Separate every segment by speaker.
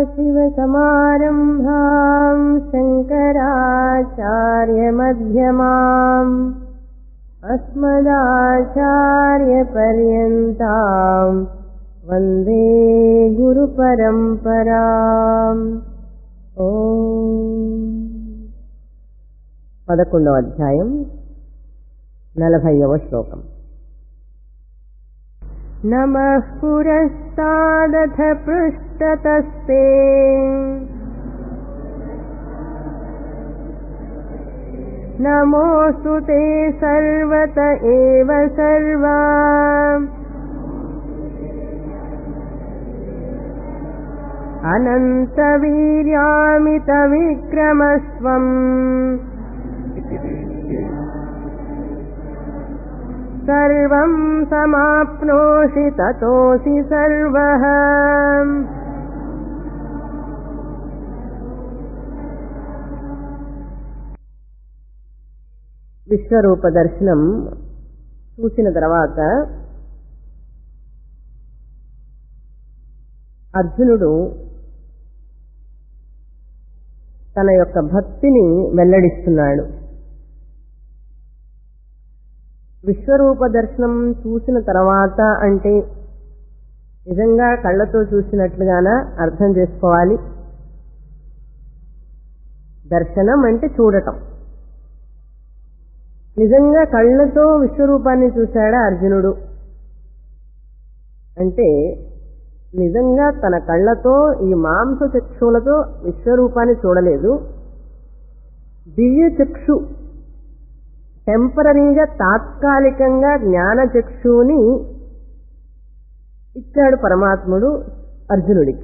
Speaker 1: सदाशिवसमारम्भाम् शङ्कराचार्यमध्यमाम् अस्मदाचार्यपर्यन्ताम् वन्दे గురుపరంపరాం ఓ పదకొండవ అధ్యాయం నలభైవ శ్లోకం नमः पुरस्तादथ पृष्ठतस्ते नमोऽस्तु ते सर्वत एव सर्वा अनन्तवीर्यामितविक्रमस्वम् सर्वं समाप्नोषि ततोऽसि सर्वः విశ్వరూప దర్శనం చూసిన తర్వాత అర్జునుడు తన యొక్క భక్తిని వెల్లడిస్తున్నాడు విశ్వరూప దర్శనం చూసిన తర్వాత అంటే నిజంగా కళ్ళతో చూసినట్లుగాన అర్థం చేసుకోవాలి దర్శనం అంటే చూడటం నిజంగా కళ్ళతో విశ్వరూపాన్ని చూశాడా అర్జునుడు అంటే నిజంగా తన కళ్ళతో ఈ మాంస చక్షువులతో విశ్వరూపాన్ని చూడలేదు దివ్య చక్షు టెంపరీగా తాత్కాలికంగా జ్ఞానచక్షువుని ఇచ్చాడు పరమాత్ముడు అర్జునుడికి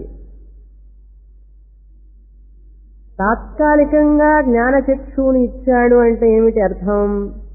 Speaker 1: తాత్కాలికంగా జ్ఞానచక్షువుని ఇచ్చాడు అంటే ఏమిటి అర్థం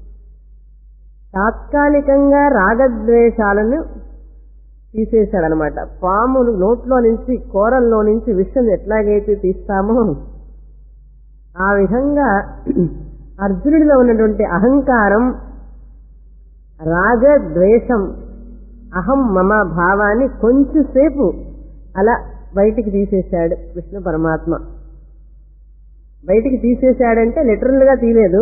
Speaker 1: తాత్కాలికంగా రాగద్వేషాలను తీసేశాడనమాట పాములు నోట్లో నుంచి కూరల్లో నుంచి విషం ఎట్లాగైతే తీస్తామో ఆ విధంగా అర్జునుడిలో ఉన్నటువంటి అహంకారం రాగ ద్వేషం అహం మమ భావాన్ని కొంచెంసేపు అలా బయటికి తీసేశాడు కృష్ణ పరమాత్మ బయటికి తీసేశాడంటే లిటరల్గా తీయలేదు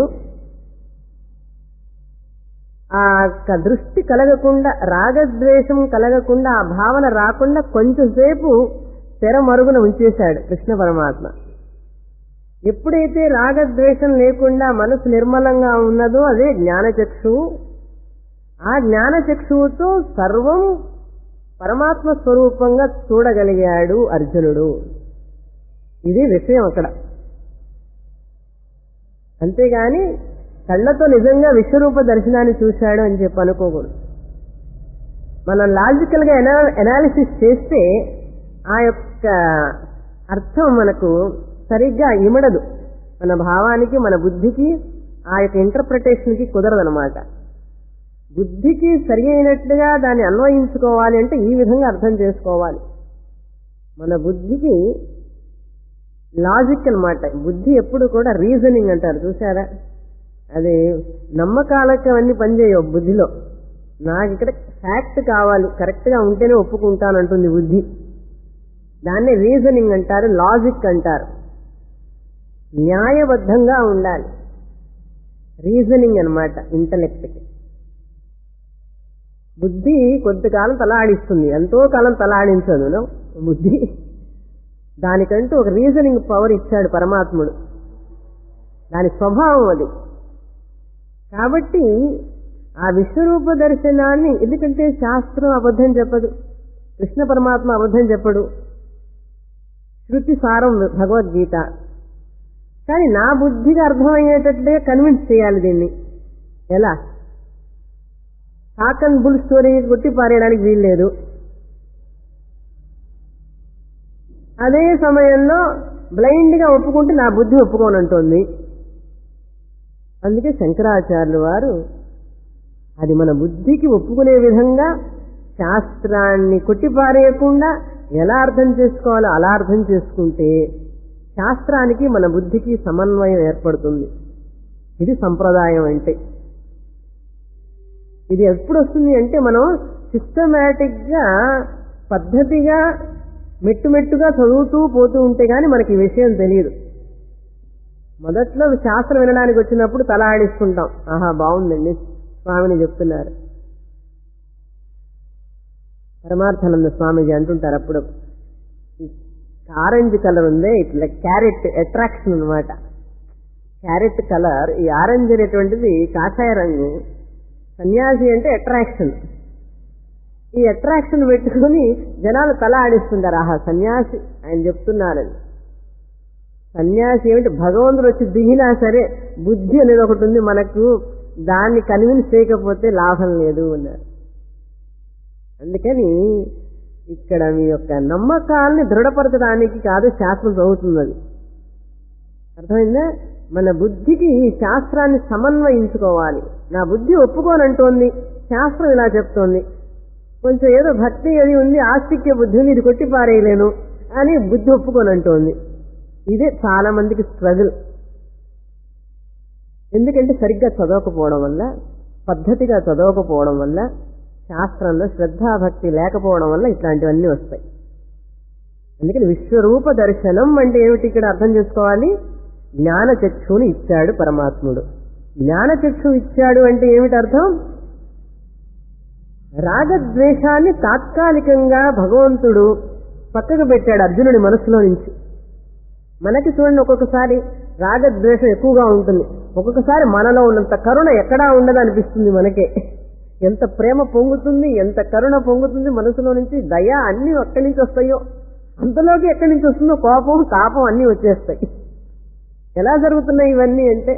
Speaker 1: ఆ దృష్టి కలగకుండా రాగద్వేషం కలగకుండా ఆ భావన రాకుండా కొంచెంసేపు తెర మరుగున ఉంచేశాడు కృష్ణ పరమాత్మ ఎప్పుడైతే రాగద్వేషం లేకుండా మనసు నిర్మలంగా ఉన్నదో అదే జ్ఞానచక్షువు ఆ జ్ఞానచక్షువుతో సర్వం పరమాత్మ స్వరూపంగా చూడగలిగాడు అర్జునుడు ఇది విషయం అక్కడ అంతేగాని కళ్ళతో నిజంగా విశ్వరూప దర్శనాన్ని చూశాడు అని చెప్పి అనుకోకూడదు మనం లాజికల్ గా ఎనాలిసిస్ చేస్తే ఆ యొక్క అర్థం మనకు సరిగ్గా ఇమడదు మన భావానికి మన బుద్ధికి ఆ యొక్క ఇంటర్ప్రిటేషన్కి కుదరదనమాట బుద్ధికి సరి అయినట్లుగా దాన్ని అన్వయించుకోవాలి అంటే ఈ విధంగా అర్థం చేసుకోవాలి మన బుద్ధికి లాజిక్ అనమాట బుద్ధి ఎప్పుడు కూడా రీజనింగ్ అంటారు చూసారా అది నమ్మకాలకు అవన్నీ పనిచేయవు బుద్ధిలో నాకు ఇక్కడ ఫ్యాక్ట్ కావాలి కరెక్ట్గా ఉంటేనే ఒప్పుకుంటానంటుంది బుద్ధి దాన్ని రీజనింగ్ అంటారు లాజిక్ అంటారు న్యాయబద్ధంగా ఉండాలి రీజనింగ్ అనమాట ఇంటలెక్ట్కి బుద్ధి కొద్దికాలం తలాడిస్తుంది ఎంతో కాలం తలాడించదు బుద్ధి దానికంటూ ఒక రీజనింగ్ పవర్ ఇచ్చాడు పరమాత్ముడు దాని స్వభావం అది కాబట్టి ఆ విశ్వరూప దర్శనాన్ని ఎందుకంటే శాస్త్రం అబద్ధం చెప్పదు కృష్ణ పరమాత్మ అబద్ధం చెప్పడు శృతి సారం భగవద్గీత కానీ నా బుద్ధికి అర్థమయ్యేటట్లే కన్విన్స్ చేయాలి దీన్ని ఎలా కాకన్ బుల్ స్టోరీ కొట్టి పారేయడానికి వీల్లేదు అదే సమయంలో బ్లైండ్ గా ఒప్పుకుంటే నా బుద్ధి ఒప్పుకోనంటుంది అందుకే శంకరాచార్యులు వారు అది మన బుద్ధికి ఒప్పుకునే విధంగా శాస్త్రాన్ని కొట్టిపారేయకుండా ఎలా అర్థం చేసుకోవాలో అలా అర్థం చేసుకుంటే శాస్త్రానికి మన బుద్ధికి సమన్వయం ఏర్పడుతుంది ఇది సంప్రదాయం అంటే ఇది ఎప్పుడు వస్తుంది అంటే మనం సిస్టమేటిక్ గా పద్ధతిగా మెట్టు మెట్టుగా చదువుతూ పోతూ ఉంటే గాని మనకి ఈ విషయం తెలియదు మొదట్లో శాస్త్రం వినడానికి వచ్చినప్పుడు తల ఆడిస్తుంటాం ఆహా బాగుందండి స్వామిని చెప్తున్నారు పరమార్థానంద స్వామిజీ అంటుంటారు అప్పుడు ఈ ఆరెంజ్ కలర్ ఉందే ఇట్లా క్యారెట్ అట్రాక్షన్ అనమాట క్యారెట్ కలర్ ఈ ఆరెంజ్ అనేటువంటిది కాషాయ రంగు సన్యాసి అంటే అట్రాక్షన్ ఈ అట్రాక్షన్ పెట్టుకుని జనాలు తల ఆడిస్తుంటారు ఆహా సన్యాసి ఆయన చెప్తున్నారని సన్యాసి ఏమిటి భగవంతుడు వచ్చి దిగినా సరే బుద్ధి అనేది ఒకటి ఉంది మనకు దాన్ని కన్విన్స్ చేయకపోతే లాభం లేదు అన్నారు అందుకని ఇక్కడ మీ యొక్క నమ్మకాల్ని దృఢపరచడానికి కాదు శాస్త్రం చదువుతున్నది అర్థమైందా మన బుద్ధికి ఈ శాస్త్రాన్ని సమన్వయించుకోవాలి నా బుద్ధి ఒప్పుకోనంటోంది శాస్త్రం ఇలా చెప్తోంది కొంచెం ఏదో భక్తి అది ఉంది ఆస్తిక్య బుద్ధిని ఇది కొట్టి పారేయలేను అని బుద్ధి ఒప్పుకోనంటోంది ఇదే చాలా మందికి స్ట్రగుల్ ఎందుకంటే సరిగ్గా చదవకపోవడం వల్ల పద్ధతిగా చదవకపోవడం వల్ల శాస్త్రంలో శ్రద్ధాభక్తి లేకపోవడం వల్ల ఇట్లాంటివన్నీ వస్తాయి అందుకని విశ్వరూప దర్శనం అంటే ఏమిటి ఇక్కడ అర్థం చేసుకోవాలి జ్ఞానచక్షుని ఇచ్చాడు పరమాత్ముడు జ్ఞానచక్షు ఇచ్చాడు అంటే ఏమిటి అర్థం రాగద్వేషాన్ని తాత్కాలికంగా భగవంతుడు పక్కకు పెట్టాడు అర్జునుడి మనసులో నుంచి మనకి చూడండి ఒక్కొక్కసారి రాగద్వేషం ఎక్కువగా ఉంటుంది ఒక్కొక్కసారి మనలో ఉన్నంత కరుణ ఎక్కడా ఉండదు అనిపిస్తుంది మనకే ఎంత ప్రేమ పొంగుతుంది ఎంత కరుణ పొంగుతుంది మనసులో నుంచి దయ అన్ని ఎక్కడి నుంచి వస్తాయో అంతలోకి ఎక్కడి నుంచి వస్తుందో కోపం తాపం అన్ని వచ్చేస్తాయి ఎలా జరుగుతున్నాయి ఇవన్నీ అంటే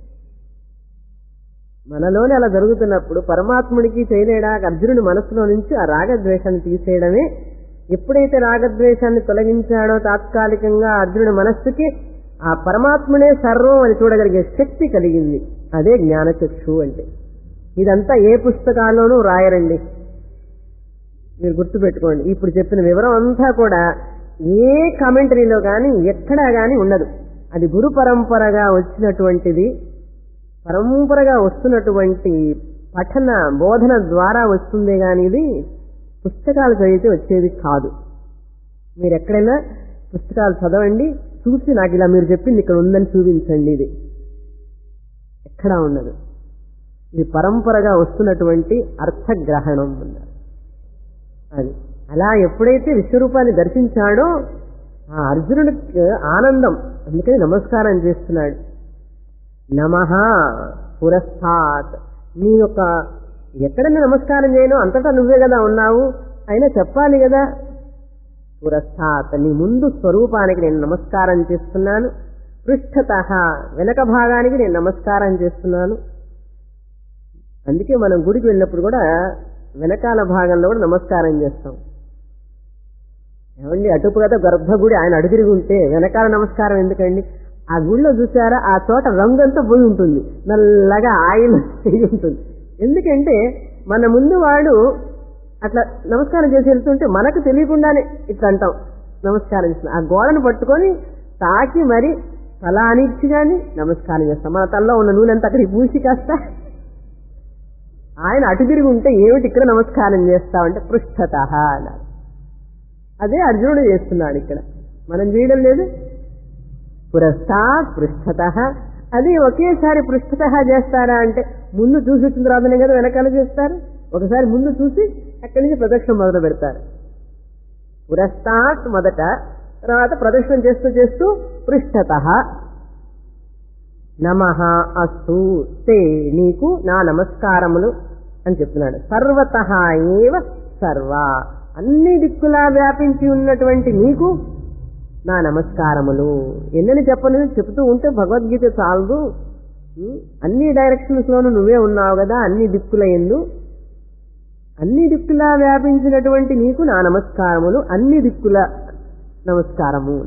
Speaker 1: మనలోనే అలా జరుగుతున్నప్పుడు పరమాత్ముడికి చేయలేడా అర్జునుడి మనసులో నుంచి ఆ రాగద్వేషాన్ని తీసేయడమే ఎప్పుడైతే రాగద్వేషాన్ని తొలగించాడో తాత్కాలికంగా అర్జునుడి మనస్సుకి ఆ పరమాత్ముడే సర్వం అని చూడగలిగే శక్తి కలిగింది అదే జ్ఞానచక్షు అంటే ఇదంతా ఏ పుస్తకాల్లోనూ రాయరండి మీరు గుర్తుపెట్టుకోండి ఇప్పుడు చెప్పిన వివరం అంతా కూడా ఏ కామెంటరీలో కానీ ఎక్కడా కానీ ఉండదు అది గురు పరంపరగా వచ్చినటువంటిది పరంపరగా వస్తున్నటువంటి పఠన బోధన ద్వారా వస్తుందే కానీ ఇది పుస్తకాలు చదివితే వచ్చేది కాదు మీరు ఎక్కడైనా పుస్తకాలు చదవండి చూసి నాకు ఇలా మీరు చెప్పింది ఇక్కడ ఉందని చూపించండి ఇది ఎక్కడా ఉండదు ఇది పరంపరగా వస్తున్నటువంటి అర్థగ్రహణం అన్నారు అది అలా ఎప్పుడైతే విశ్వరూపాన్ని దర్శించాడో ఆ అర్జునుడికి ఆనందం అందుకని నమస్కారం చేస్తున్నాడు నమ పురస్థాత్ నీ యొక్క ఎక్కడన్నా నమస్కారం చేయను అంతటా నువ్వే కదా ఉన్నావు అయినా చెప్పాలి కదా పురస్థాత్ నీ ముందు స్వరూపానికి నేను నమస్కారం చేస్తున్నాను పృష్ఠత వెనక భాగానికి నేను నమస్కారం చేస్తున్నాను అందుకే మనం గుడికి వెళ్ళినప్పుడు కూడా వెనకాల భాగంలో కూడా నమస్కారం చేస్తాం ఏమండి అటుపు కదా గర్భగుడి ఆయన అడుగురిగి ఉంటే వెనకాల నమస్కారం ఎందుకండి ఆ గుడిలో చూసారా ఆ చోట రంగంతా పోయి ఉంటుంది నల్లగా ఆయిల్ అయి ఉంటుంది ఎందుకంటే మన ముందు వాడు అట్లా నమస్కారం చేసి వెళ్తుంటే మనకు తెలియకుండానే ఇట్లా అంటాం నమస్కారం చేస్తాం ఆ గోడను పట్టుకొని తాకి మరి తల అనిచ్చి కానీ నమస్కారం చేస్తాం మన తలలో ఉన్న నూనె అంతా అక్కడికి పూసి కాస్త ఆయన అటు తిరిగి ఉంటే ఏమిటి ఇక్కడ నమస్కారం చేస్తామంటే పృష్ఠత అన్నారు అదే అర్జునుడు చేస్తున్నాడు ఇక్కడ మనం చేయడం లేదు పురస్తాత్ పృష్ఠత అది ఒకేసారి పృష్ఠత చేస్తారా అంటే ముందు చూసి వచ్చిన తర్వాతనే కదా వెనకాల చేస్తారు ఒకసారి ముందు చూసి అక్కడి నుంచి ప్రదక్షిణ మొదలు పెడతారు పురస్తాత్ మొదట తర్వాత ప్రదక్షిణం చేస్తూ చేస్తూ పృష్ఠత నమ అస్తు తే నీకు నా నమస్కారములు అని చెప్తున్నాడు సర్వత ఏవ సర్వ అన్ని దిక్కులా వ్యాపించి ఉన్నటువంటి నీకు నా నమస్కారములు ఎన్నని చెప్పను చెబుతూ ఉంటే భగవద్గీత చాలదు ఉం? అన్ని డైరెక్షన్స్ లోనూ నువ్వే ఉన్నావు కదా అన్ని దిక్కుల ఎందు అన్ని దిక్కులా వ్యాపించినటువంటి నీకు నా నమస్కారములు అన్ని దిక్కుల నమస్కారము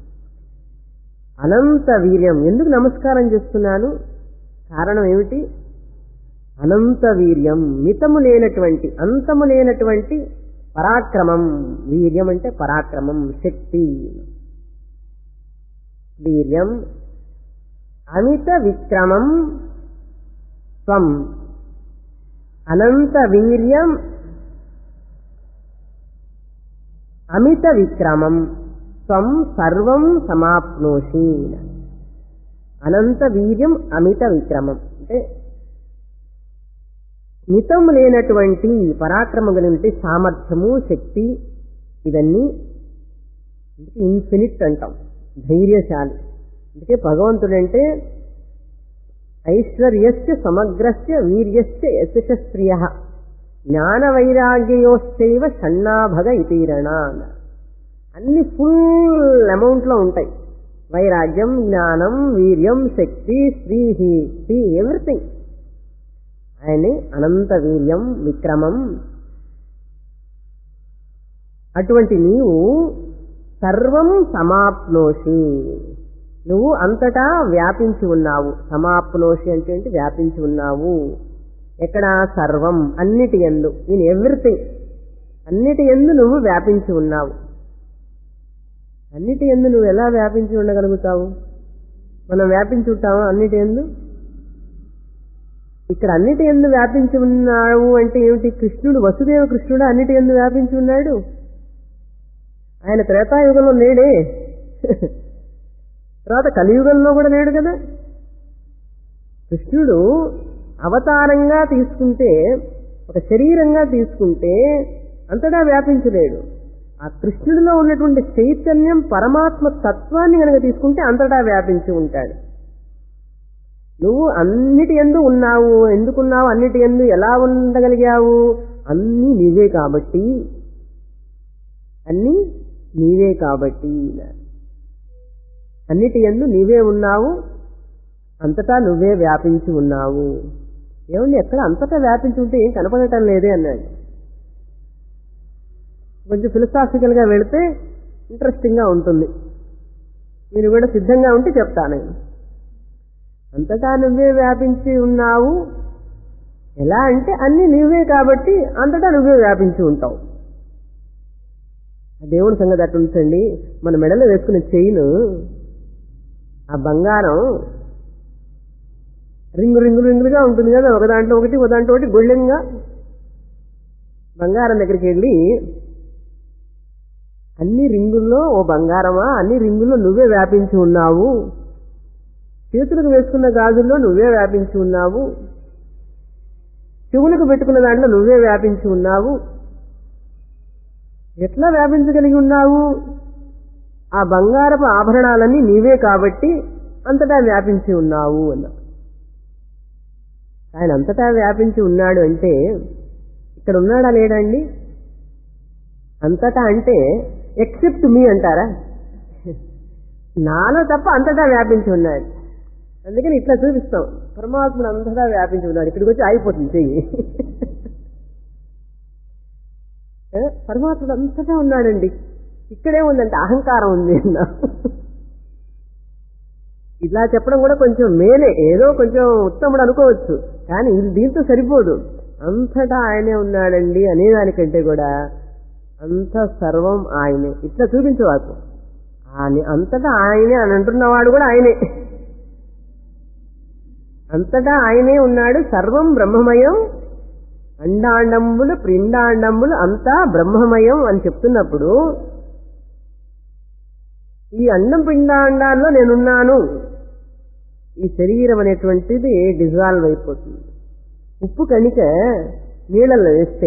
Speaker 1: అనంత వీర్యం ఎందుకు నమస్కారం చేస్తున్నాను కారణం ఏమిటి అనంత వీర్యం మితము లేనటువంటి అంతము లేనటువంటి పరాక్రమం వీర్యం అంటే పరాక్రమం శక్తి వీర్యం అమిత విక్రమం త్వం అనంత వీర్యం అమిత విక్రమం త్వం సర్వం సమాప్నోషి అనంత వీర్యం అమిత విక్రమం అంటే మితం లేనటువంటి పరాక్రమం కలిగినటువంటి సామర్థ్యము శక్తి ఇవన్నీ ఇన్ఫినిట్ అంటాం ధైర్యశాలి అందుకే భగవంతుడంటే ఐశ్వర్యస్య సమగ్రస్య వీర్యస్య యశస్ప్రియ జ్ఞాన వైరాగ్యయోశ్చైవ షణ్ణాభగ ఇతీరణ అన్నారు అన్ని ఫుల్ అమౌంట్లో ఉంటాయి వైరాగ్యం జ్ఞానం వీర్యం శక్తి శ్రీ ఎవ్రీథింగ్ ఆయన్ని అనంత వీర్యం విక్రమం అటువంటి నీవు సర్వం సమాప్నోషి నువ్వు అంతటా వ్యాపించి ఉన్నావు సమాప్నోషి అంటే ఏంటి వ్యాపించి ఉన్నావు ఎక్కడ సర్వం అన్నిటి ఎందు ఇన్ ఎవ్రీథింగ్ అన్నిటి ఎందు నువ్వు వ్యాపించి ఉన్నావు అన్నిటి ఎందు నువ్వు ఎలా వ్యాపించి ఉండగలుగుతావు మనం వ్యాపించి ఉంటామా అన్నిటి ఎందు ఇక్కడ అన్నిటి ఎందు వ్యాపించి ఉన్నావు అంటే ఏమిటి కృష్ణుడు వసుదేవ కృష్ణుడు అన్నిటి ఎందు వ్యాపించి ఉన్నాడు ఆయన త్రేతాయుగంలో లేడే తర్వాత కలియుగంలో కూడా లేడు కదా కృష్ణుడు అవతారంగా తీసుకుంటే ఒక శరీరంగా తీసుకుంటే అంతటా వ్యాపించలేడు ఆ కృష్ణుడిలో ఉన్నటువంటి చైతన్యం పరమాత్మ తత్వాన్ని కనుక తీసుకుంటే అంతటా వ్యాపించి ఉంటాడు నువ్వు అన్నిటి ఎందు ఉన్నావు ఎందుకున్నావు అన్నిటి ఎందు ఎలా ఉండగలిగావు అన్నీ నీవే కాబట్టి అన్నీ నీవే కాబట్టి అన్నిటి ఎందు నీవే ఉన్నావు అంతటా నువ్వే వ్యాపించి ఉన్నావు ఏమండి ఎక్కడ అంతటా వ్యాపించి ఉంటే ఏం కనపడటం లేదే అన్నాడు కొంచెం ఫిలసాఫికల్ గా వెళితే ఇంట్రెస్టింగ్ గా ఉంటుంది మీరు కూడా సిద్ధంగా ఉంటే చెప్తాను నేను అంతటా నువ్వే వ్యాపించి ఉన్నావు ఎలా అంటే అన్ని నువ్వే కాబట్టి అంతటా నువ్వే వ్యాపించి ఉంటావు ఆ దేవుని సంగతి అట్టు ఉంచండి మన మెడలో వేసుకునే చైన్ ఆ బంగారం రింగు రింగు రింగులుగా ఉంటుంది కదా ఒక దాంట్లో ఒకటి ఒక దాంట్లో ఒకటి గుళ్ళంగా బంగారం దగ్గరికి వెళ్ళి అన్ని రింగుల్లో ఓ బంగారమా అన్ని రింగుల్లో నువ్వే వ్యాపించి ఉన్నావు చేతులకు వేసుకున్న గాజుల్లో నువ్వే వ్యాపించి ఉన్నావు చెవులకు పెట్టుకున్న దాంట్లో నువ్వే వ్యాపించి ఉన్నావు ఎట్లా వ్యాపించగలిగి ఉన్నావు ఆ బంగారపు ఆభరణాలన్నీ నీవే కాబట్టి అంతటా వ్యాపించి ఉన్నావు అన్న ఆయన అంతటా వ్యాపించి ఉన్నాడు అంటే ఇక్కడ ఉన్నాడా లేడండి అంతటా అంటే ఎక్సెప్ట్ మీ అంటారా నాలో తప్ప అంతటా వ్యాపించి ఉన్నాడు అందుకని ఇట్లా చూపిస్తాం పరమాత్ముడు అంతటా వ్యాపించి ఉన్నాడు ఇక్కడికి వచ్చి ఆగిపోతుంది చెయ్యి ఏ? పరమాత్ముడు అంతటా ఉన్నాడండి ఇక్కడే ఉందంటే అహంకారం ఉంది అన్న ఇలా చెప్పడం కూడా కొంచెం మేలే ఏదో కొంచెం ఉత్తముడు అనుకోవచ్చు కానీ ఇది దీంతో సరిపోదు అంతటా ఆయనే ఉన్నాడండి అనేదానికంటే కూడా అంత సర్వం ఆయనే ఇట్లా చూపించవాకు ఆయన అంతటా ఆయనే అని అంటున్నవాడు కూడా ఆయనే అంతటా ఆయనే ఉన్నాడు సర్వం బ్రహ్మమయం అండాండంబులు పిండాండంబులు అంతా బ్రహ్మమయం అని చెప్తున్నప్పుడు ఈ అండం పిండాండాల్లో నేనున్నాను ఈ శరీరం అనేటువంటిది డిజాల్వ్ అయిపోతుంది ఉప్పు కణిక నీళ్ళల్లో వేస్తే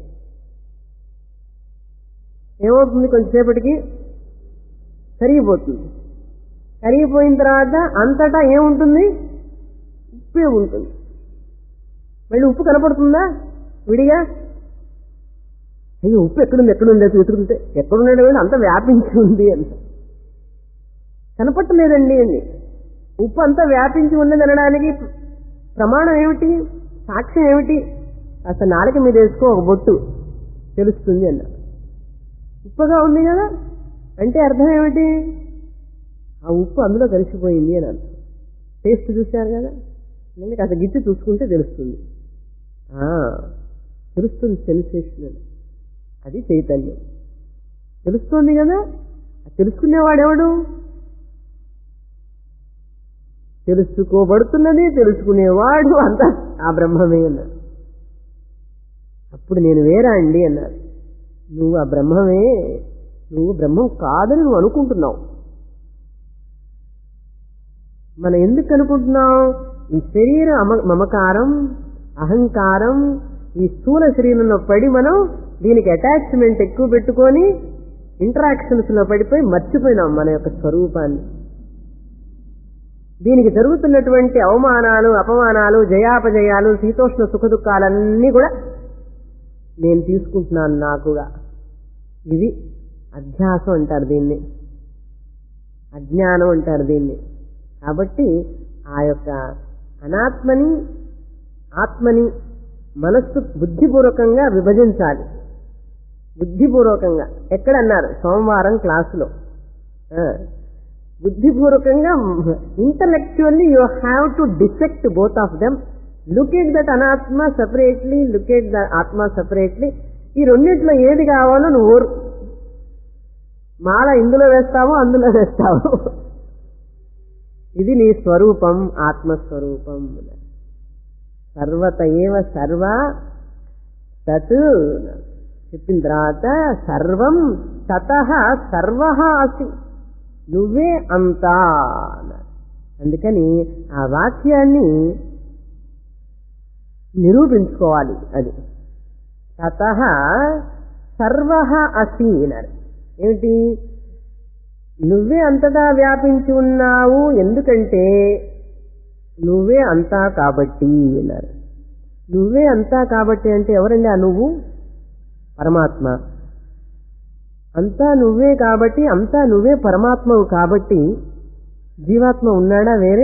Speaker 1: ఏమవుతుంది కొంచెంసేపటికి కరిగిపోతుంది కరిగిపోయిన తర్వాత అంతటా ఏముంటుంది ఉప్పే ఉంటుంది మళ్ళీ ఉప్పు కనపడుతుందా విడిగా అయ్యో ఉప్పు ఎక్కడుంది ఎక్కడుంది అని వెతుకుంటే ఎక్కడున్నాడు అంటే అంత వ్యాపించి ఉంది అంత కనపట్టలేదండి అని ఉప్పు అంతా వ్యాపించి ఉన్నది అనడానికి ప్రమాణం ఏమిటి సాక్ష్యం ఏమిటి అసలు నాలుక మీద వేసుకో ఒక బొట్టు తెలుస్తుంది అన్న ఉప్పుగా ఉంది కదా అంటే అర్థం ఏమిటి ఆ ఉప్పు అందులో కలిసిపోయింది అని అర్థం టేస్ట్ చూశారు కదా నేను కాస్త గిచ్చి చూసుకుంటే తెలుస్తుంది ఆ, తెలుస్తుంది సెన్సేషన్ అని అది చైతన్యం తెలుస్తుంది కదా ఆ తెలుసుకునేవాడెవడు తెలుసుకోబడుతున్నది తెలుసుకునేవాడు అంతా ఆ బ్రహ్మమే అన్నాడు అప్పుడు నేను వేరా అండి అన్నాడు నువ్వు ఆ బ్రహ్మమే నువ్వు బ్రహ్మం కాదని నువ్వు అనుకుంటున్నావు మనం ఎందుకు అనుకుంటున్నాం ఈ శరీర అమ- మమకారం అహంకారం ఈ స్థూల శరీరంలో పడి మనం దీనికి అటాచ్మెంట్ ఎక్కువ పెట్టుకొని ఇంటరాక్షన్స్ లో పడిపోయి మర్చిపోయినాం మన యొక్క స్వరూపాన్ని దీనికి జరుగుతున్నటువంటి అవమానాలు అపమానాలు జయాపజయాలు శీతోష్ణ సుఖదుఖాలన్నీ కూడా నేను తీసుకుంటున్నాను నాకుగా ఇది అధ్యాసం అంటారు దీన్ని అజ్ఞానం అంటారు దీన్ని కాబట్టి ఆ యొక్క అనాత్మని ఆత్మని మనస్సు బుద్ధిపూర్వకంగా విభజించాలి బుద్ధిపూర్వకంగా ఎక్కడన్నారు సోమవారం క్లాసులో ఆ, బుద్ధిపూర్వకంగా intellectually you have to dissect both of them look at that అనాత్మ సపరేట్లీ లుక్ ఎట్ ద ఆత్మ సపరేట్లీ ఈ రెండింటిలో ఏది కావాలో నువ్వు ఓరు మాల ఇందులో వేస్తావు అందులో వేస్తావు ఇది నీ స్వరూపం ఆత్మస్వరూపం సర్వత ఏవ సర్వ తత్ చెప్పిన తర్వాత సర్వం తత సర్వ అసి నువ్వే అంతా అన్నారు అందుకని ఆ వాక్యాన్ని నిరూపించుకోవాలి అది తత సర్వ అసి అన్నారు ఏమిటి నువ్వే అంతటా వ్యాపించి ఉన్నావు ఎందుకంటే నువ్వే అంతా కాబట్టి అన్నారు నువ్వే అంతా కాబట్టి అంటే ఎవరండి ఆ నువ్వు పరమాత్మ అంతా నువ్వే కాబట్టి అంతా నువ్వే పరమాత్మవు కాబట్టి జీవాత్మ ఉన్నాడా వేరే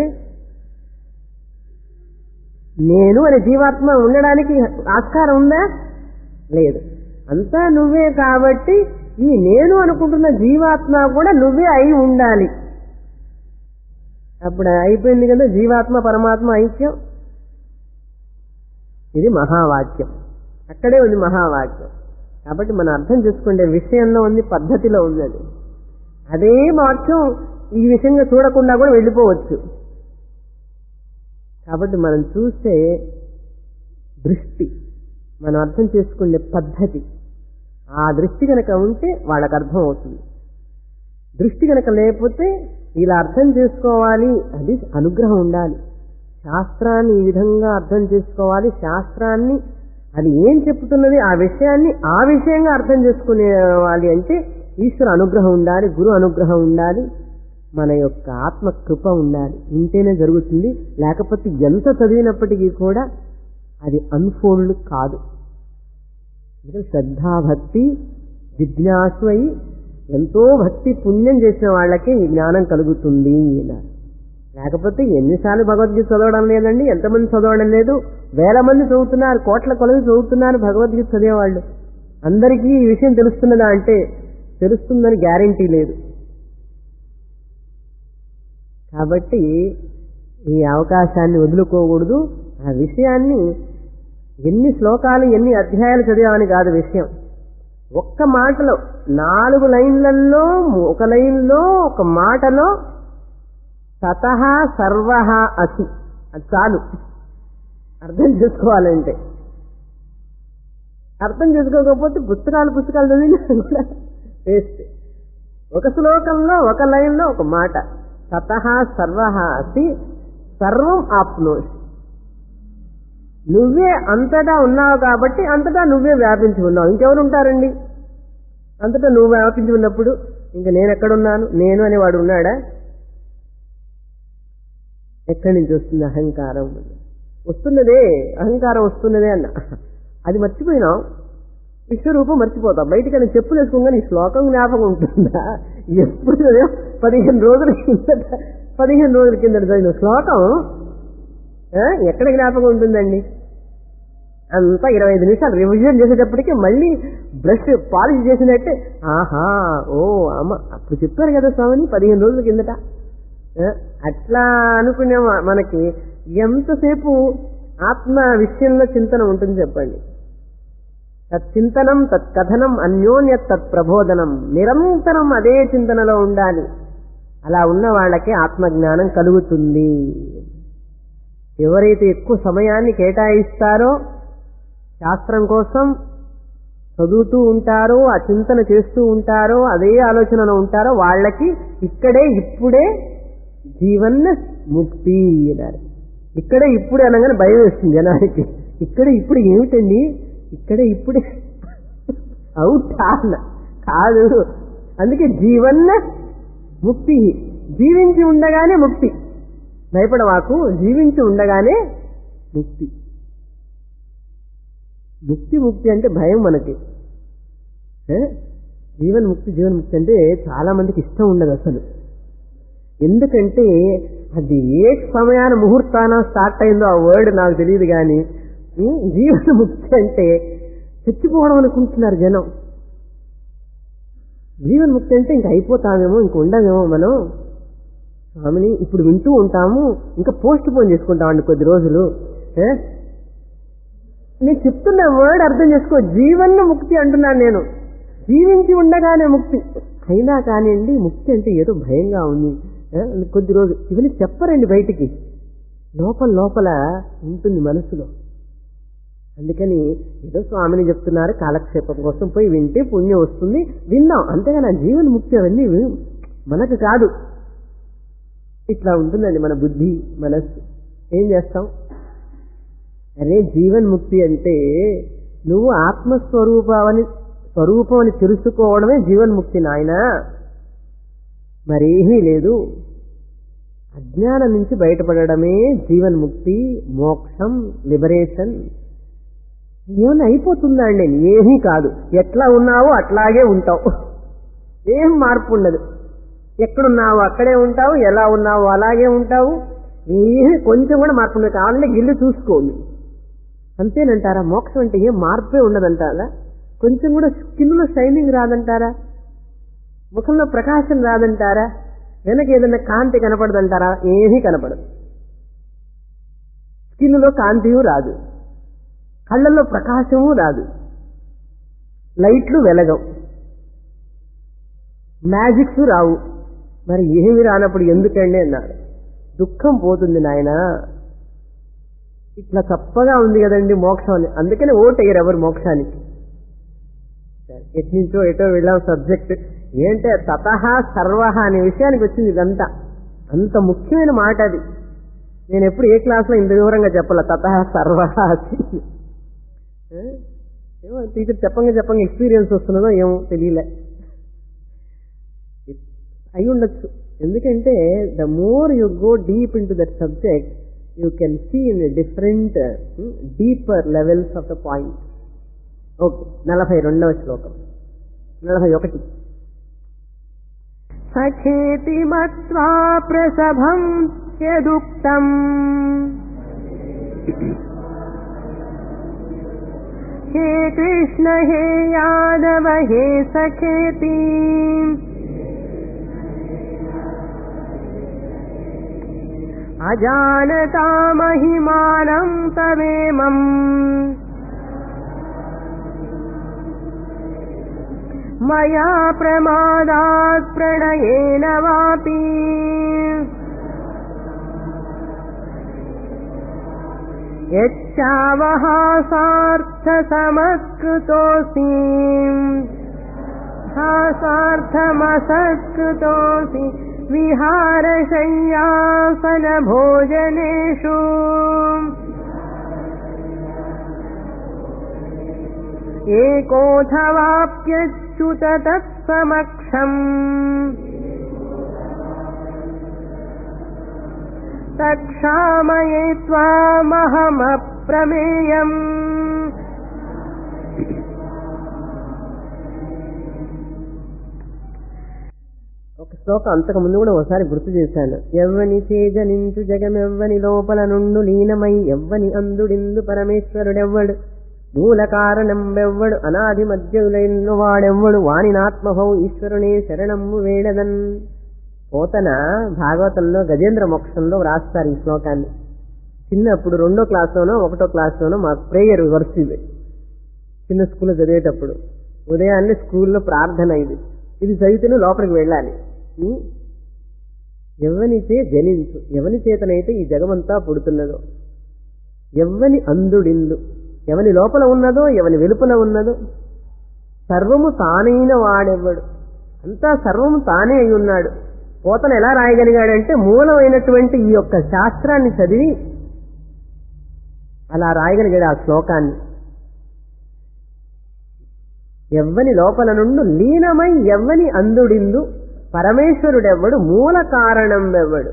Speaker 1: నేను అనే జీవాత్మ ఉండడానికి ఆస్కారం ఉందా లేదు అంతా నువ్వే కాబట్టి ఈ నేను అనుకుంటున్న జీవాత్మ కూడా నువ్వే అయి ఉండాలి అప్పుడు అయిపోయింది కదా జీవాత్మ పరమాత్మ ఐక్యం ఇది మహావాక్యం అక్కడే ఉంది మహావాక్యం కాబట్టి మనం అర్థం చేసుకునే విషయంలో ఉంది పద్ధతిలో ఉంది అది అదే వాక్యం ఈ విషయంగా చూడకుండా కూడా వెళ్ళిపోవచ్చు కాబట్టి మనం చూసే దృష్టి మనం అర్థం చేసుకునే పద్ధతి ఆ దృష్టి కనుక ఉంటే వాళ్ళకి అర్థం అవుతుంది దృష్టి కనుక లేకపోతే ఇలా అర్థం చేసుకోవాలి అది అనుగ్రహం ఉండాలి శాస్త్రాన్ని ఈ విధంగా అర్థం చేసుకోవాలి శాస్త్రాన్ని అది ఏం చెప్తున్నది ఆ విషయాన్ని ఆ విషయంగా అర్థం చేసుకునేవాలి అంటే ఈశ్వర అనుగ్రహం ఉండాలి గురు అనుగ్రహం ఉండాలి మన యొక్క ఆత్మ కృప ఉండాలి ఉంటేనే జరుగుతుంది లేకపోతే ఎంత చదివినప్పటికీ కూడా అది అన్ఫోల్డ్ కాదు ఎందుకంటే శ్రద్ధాభక్తి జిజ్ఞాసు అయి ఎంతో భక్తి పుణ్యం చేసిన వాళ్ళకి ఈ జ్ఞానం కలుగుతుంది అన్నారు లేకపోతే ఎన్నిసార్లు భగవద్గీత చదవడం లేదండి ఎంతమంది చదవడం లేదు వేల మంది చదువుతున్నారు కోట్ల కొలది చదువుతున్నారు భగవద్గీత చదివేవాళ్ళు అందరికీ ఈ విషయం తెలుస్తున్నదా అంటే తెలుస్తుందని గ్యారంటీ లేదు కాబట్టి ఈ అవకాశాన్ని వదులుకోకూడదు ఆ విషయాన్ని ఎన్ని శ్లోకాలు ఎన్ని అధ్యాయాలు చదివామని కాదు విషయం ఒక్క మాటలో నాలుగు లైన్లలో ఒక లైన్లో ఒక మాటలో తత సర్వ అసి అది చాలు అర్థం చేసుకోవాలంటే అర్థం చేసుకోకపోతే పుస్తకాలు పుస్తకాలు చదివినా కూడా వేస్ట్ ఒక శ్లోకంలో ఒక లైన్లో ఒక మాట తత సర్వ అసి సర్వం ఆప్నోసి నువ్వే అంతటా ఉన్నావు కాబట్టి అంతటా నువ్వే వ్యాపించి ఉన్నావు ఇంకెవరు ఉంటారండి అంతటా నువ్వు వ్యాపించి ఉన్నప్పుడు ఇంకా నేను ఎక్కడున్నాను నేను అనేవాడు ఉన్నాడా ఎక్కడి నుంచి వస్తుంది అహంకారం వస్తున్నదే అహంకారం వస్తున్నదే అన్న అది మర్చిపోయినాం విశ్వరూపం మర్చిపోతాం బయటికి చెప్పులు వేసుకోగానే ఈ శ్లోకం జ్ఞాపకం ఉంటుందా ఎప్పుడు చదివాం? పదిహేను రోజుల కిందట పదిహేను రోజుల కిందట చదివిన శ్లోకం ఆ, ఎక్కడ జ్ఞాపకం ఉంటుందండి అంతా ఇరవై ఐదు నిమిషాలు రివిజన్ చేసేటప్పటికి మళ్ళీ బ్రష్ పాలిష్ చేసినట్టే ఆహా ఓ అమ్మ అప్పుడు చెప్పారు కదా స్వామిని పదిహేను రోజుల కిందట ఆ, అట్లా అనుకునే మ- మనకి ఎంతసేపు ఆత్మ విషయంలో చింతన ఉంటుంది చెప్పండి తత్చింతనం తత్కథనం అన్యోన్య తత్ప్రబోధనం నిరంతరం అదే చింతనలో ఉండాలి అలా ఉన్న వాళ్ళకి ఆత్మజ్ఞానం కలుగుతుంది ఎవరైతే ఎక్కువ సమయాన్ని కేటాయిస్తారో శాస్త్రం కోసం చదువుతూ ఉంటారో ఆ చింతన చేస్తూ ఉంటారో అదే ఆలోచనలో ఉంటారో వాళ్ళకి ఇక్కడే ఇప్పుడే జీవన్న ముక్తి అన్నారు ఇక్కడే ఇప్పుడే అనగానే భయం వేస్తుంది జనానికి ఇక్కడే ఇప్పుడు ఏమిటండి ఇక్కడే ఇప్పుడే అవుతా అన్న కాదు అందుకే జీవన్న ముక్తి జీవించి ఉండగానే ముక్తి భయపడవాకు జీవించి ఉండగానే ముక్తి ముక్తి ముక్తి అంటే భయం మనకి ఏ? జీవన్ ముక్తి జీవన్ ముక్తి అంటే చాలా మందికి ఇష్టం ఉండదు అసలు ఎందుకంటే అది ఏ సమయాన ముహూర్తాన స్టార్ట్ అయిందో ఆ వర్డ్ నాకు తెలియదు కానీ ఉమ్, జీవన ముక్తి అంటే చచ్చిపోవడం అనుకుంటున్నారు జనం జీవన్ ముక్తి అంటే ఇంక అయిపోతామేమో ఇంక ఉండమేమో మనం స్వామిని ఇప్పుడు వింటూ ఉంటాము ఇంకా పోస్ట్ పోన్ చేసుకుంటామండి కొద్ది రోజులు ఏ? నేను చెప్తున్న వర్డ్ అర్థం చేసుకో జీవన్న ముక్తి అంటున్నాను నేను జీవించి ఉండగానే ముక్తి అయినా కానివ్వండి ముక్తి అంటే ఏదో భయంగా ఉంది ఏ? కొద్ది రోజు ఇవన్నీ చెప్పరండి బయటికి లోపల లోపల ఉంటుంది మనసులో అందుకని ఏదో స్వామిని చెప్తున్నారు కాలక్షేపం కోసం పోయి వింటే పుణ్యం వస్తుంది విందాం అంతేగాని ఆ జీవన ముక్తి అవన్నీ వి- మనకు కాదు ఇట్లా ఉంటుందండి మన బుద్ధి మనస్సు ఏం చేస్తాం అరే జీవన్ ముక్తి అంటే నువ్వు ఆత్మస్వరూపాన్ని స్వరూపం అని తెలుసుకోవడమే జీవన్ముక్తి నాయన మరేమీ లేదు అజ్ఞానం నుంచి బయటపడడమే జీవన్ముక్తి మోక్షం లిబరేషన్ ఏమన్నా అయిపోతుందా అండి ఏమీ కాదు ఎట్లా ఉన్నావో అట్లాగే ఉంటావు ఏం మార్పు ఉండదు ఎక్కడున్నావు అక్కడే ఉంటావు ఎలా ఉన్నావో అలాగే ఉంటావు ఏమీ కొంచెం కూడా మార్పు ఉండదు కావాలంటే గిల్లు చూసుకోండి అంతేనంటారా మోక్షం అంటే ఏం మార్పే ఉండదంటారా కొంచెం కూడా స్కిన్లో షైనింగ్ రాదంటారా ముఖంలో ప్రకాశం రాదంటారా వెనక ఏదైనా కాంతి కనపడదంటారా ఏమీ కనపడదు స్కిన్లో కాంతియు రాదు కళ్ళల్లో ప్రకాశము రాదు లైట్లు వెలగవు మ్యాజిక్స్ రావు మరి ఏమి రానప్పుడు ఎందుకండి అన్నారు దుఃఖం పోతుంది నాయన ఇట్లా చప్పగా ఉంది కదండి మోక్షం అని అందుకని ఓటయ్యారు ఎవరు మోక్షానికి ఎట్నుంచో ఎటో వెళ్ళాం సబ్జెక్ట్ ఏంటే తత సర్వ అనే విషయానికి వచ్చింది ఇదంతా అంత ముఖ్యమైన మాట అది నేను ఎప్పుడు ఏ క్లాస్లో ఇంత వివరంగా చెప్పాల తత సర్వ ఏమో టీచర్ చెప్పంగా చెప్పంగా ఎక్స్పీరియన్స్ వస్తున్నదో ఏమో తెలియలే అయి ఉండొచ్చు ఎందుకంటే the more you go deep into that subject you can see in different deeper levels of the point okay నలభై రెండవ శ్లోకం నలభై ఒకటి
Speaker 2: सखेति मत्वा प्रसभम् यदुक्तम् हे कृष्ण हे यादव हे सखेति अजानता महिमानं तवेमम् मया प्रमादात् प्रणयेन वापि यच्चावहासार्थसमत्कृतोऽसि हासार्थमसत्कृतोऽसि विहारशय्यासनभोजनेषु एकोऽथवाप्यच्युत तत्समक्षम् तक्षामये त्वामहमप्रमेयम्
Speaker 1: ఒక శ్లోకం అంతకు ముందు కూడా ఒకసారి గుర్తు చేశాను ఎవ్వని చేజనించు జగమెవ్వని లోపల నుండు లీనమై ఎవ్వని అందుడిందు పరమేశ్వరుడెవ్వడు మూల కారణం వెవ్వడు అనాది మధ్యులైన వాడెవ్వడు వాణినాత్మభౌ ఈశ్వరునే శరణమ్ము వేడదన్ పోతన భాగవతంలో గజేంద్ర మోక్షంలో వ్రాస్తారు ఈ శ్లోకాన్ని చిన్నప్పుడు రెండో క్లాస్లోనో ఒకటో క్లాస్లోనో మా ప్రేయర్ వర్స్ ఇది చిన్న స్కూల్లో చదివేటప్పుడు ఉదయాన్నే స్కూల్లో ప్రార్థన ఇది ఇది చదివితేనే లోపలికి వెళ్ళాలి ఉం? ఎవ్వనిచే జనించు ఎవని చేతనైతే ఈ జగమంతా పుడుతున్నదో ఎవ్వని అందుడిందు ఎవని లోపల ఉన్నదో ఎవని వెలుపల ఉన్నదో సర్వము తానైన వాడెవ్వడు అంతా సర్వము తానే అయి ఉన్నాడు పోతన ఎలా రాయగలిగాడంటే మూలమైనటువంటి ఈ యొక్క శాస్త్రాన్ని చదివి అలా రాయగలిగాడు ఆ శ్లోకాన్ని ఎవ్వని లోపల నుండి లీనమై ఎవ్వని అందుడిందు పరమేశ్వరుడెవ్వడు మూల కారణంబెవ్వడు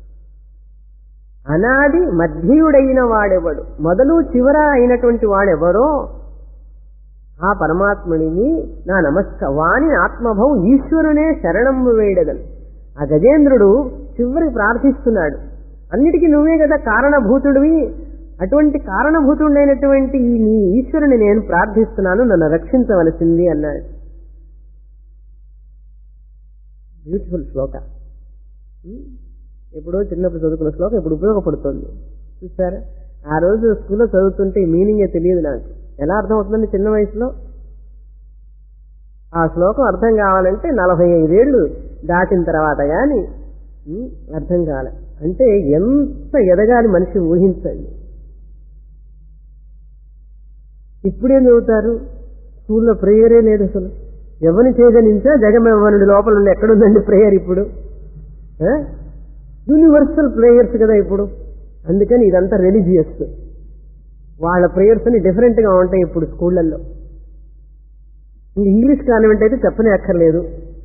Speaker 1: అనాది మధ్యుడైన వాడెవడు మొదలు చివర అయినటువంటి వాడెవరో ఆ పరమాత్ముడిని నా నమస్క వాణి ఆత్మభవం ఈశ్వరునే శరణము వేయడగను ఆ గజేంద్రుడు చివరి ప్రార్థిస్తున్నాడు అన్నిటికీ నువ్వే కదా కారణభూతుడివి అటువంటి కారణభూతుడైనటువంటి ఈ నీ ఈశ్వరుని నేను ప్రార్థిస్తున్నాను నన్ను రక్షించవలసింది అన్నాడు బ్యూటిఫుల్ శ్లోక ఉమ్, ఎప్పుడో చిన్నప్పుడు చదువుకున్న శ్లోకం ఇప్పుడు ఉపయోగపడుతుంది చూసారా ఆ రోజు స్కూల్లో చదువుతుంటే ఈ మీనింగే తెలియదు నాకు ఎలా అర్థం అవుతుందండి చిన్న వయసులో ఆ శ్లోకం అర్థం కావాలంటే నలభై ఐదేళ్లు దాటిన తర్వాత కానీ అర్థం కావాలి అంటే ఎంత ఎదగాలి మనిషి ఊహించండి ఇప్పుడేం చదువుతారు స్కూల్లో ప్రేయరే లేదు అసలు ఎవరిని చేయగలించా జగమెవ్వనుడి లోపల ఉండి ఎక్కడుందండి ప్రేయర్ ఇప్పుడు యూనివర్సల్ ప్రేయర్స్ కదా ఇప్పుడు అందుకని ఇదంతా రిలీజియస్ వాళ్ళ ప్రేయర్స్ అని డిఫరెంట్ గా ఉంటాయి ఇప్పుడు స్కూళ్ళల్లో ఇంక ఇంగ్లీష్ కాన్వెంట్ అయితే చెప్పనే అక్కర్లేదు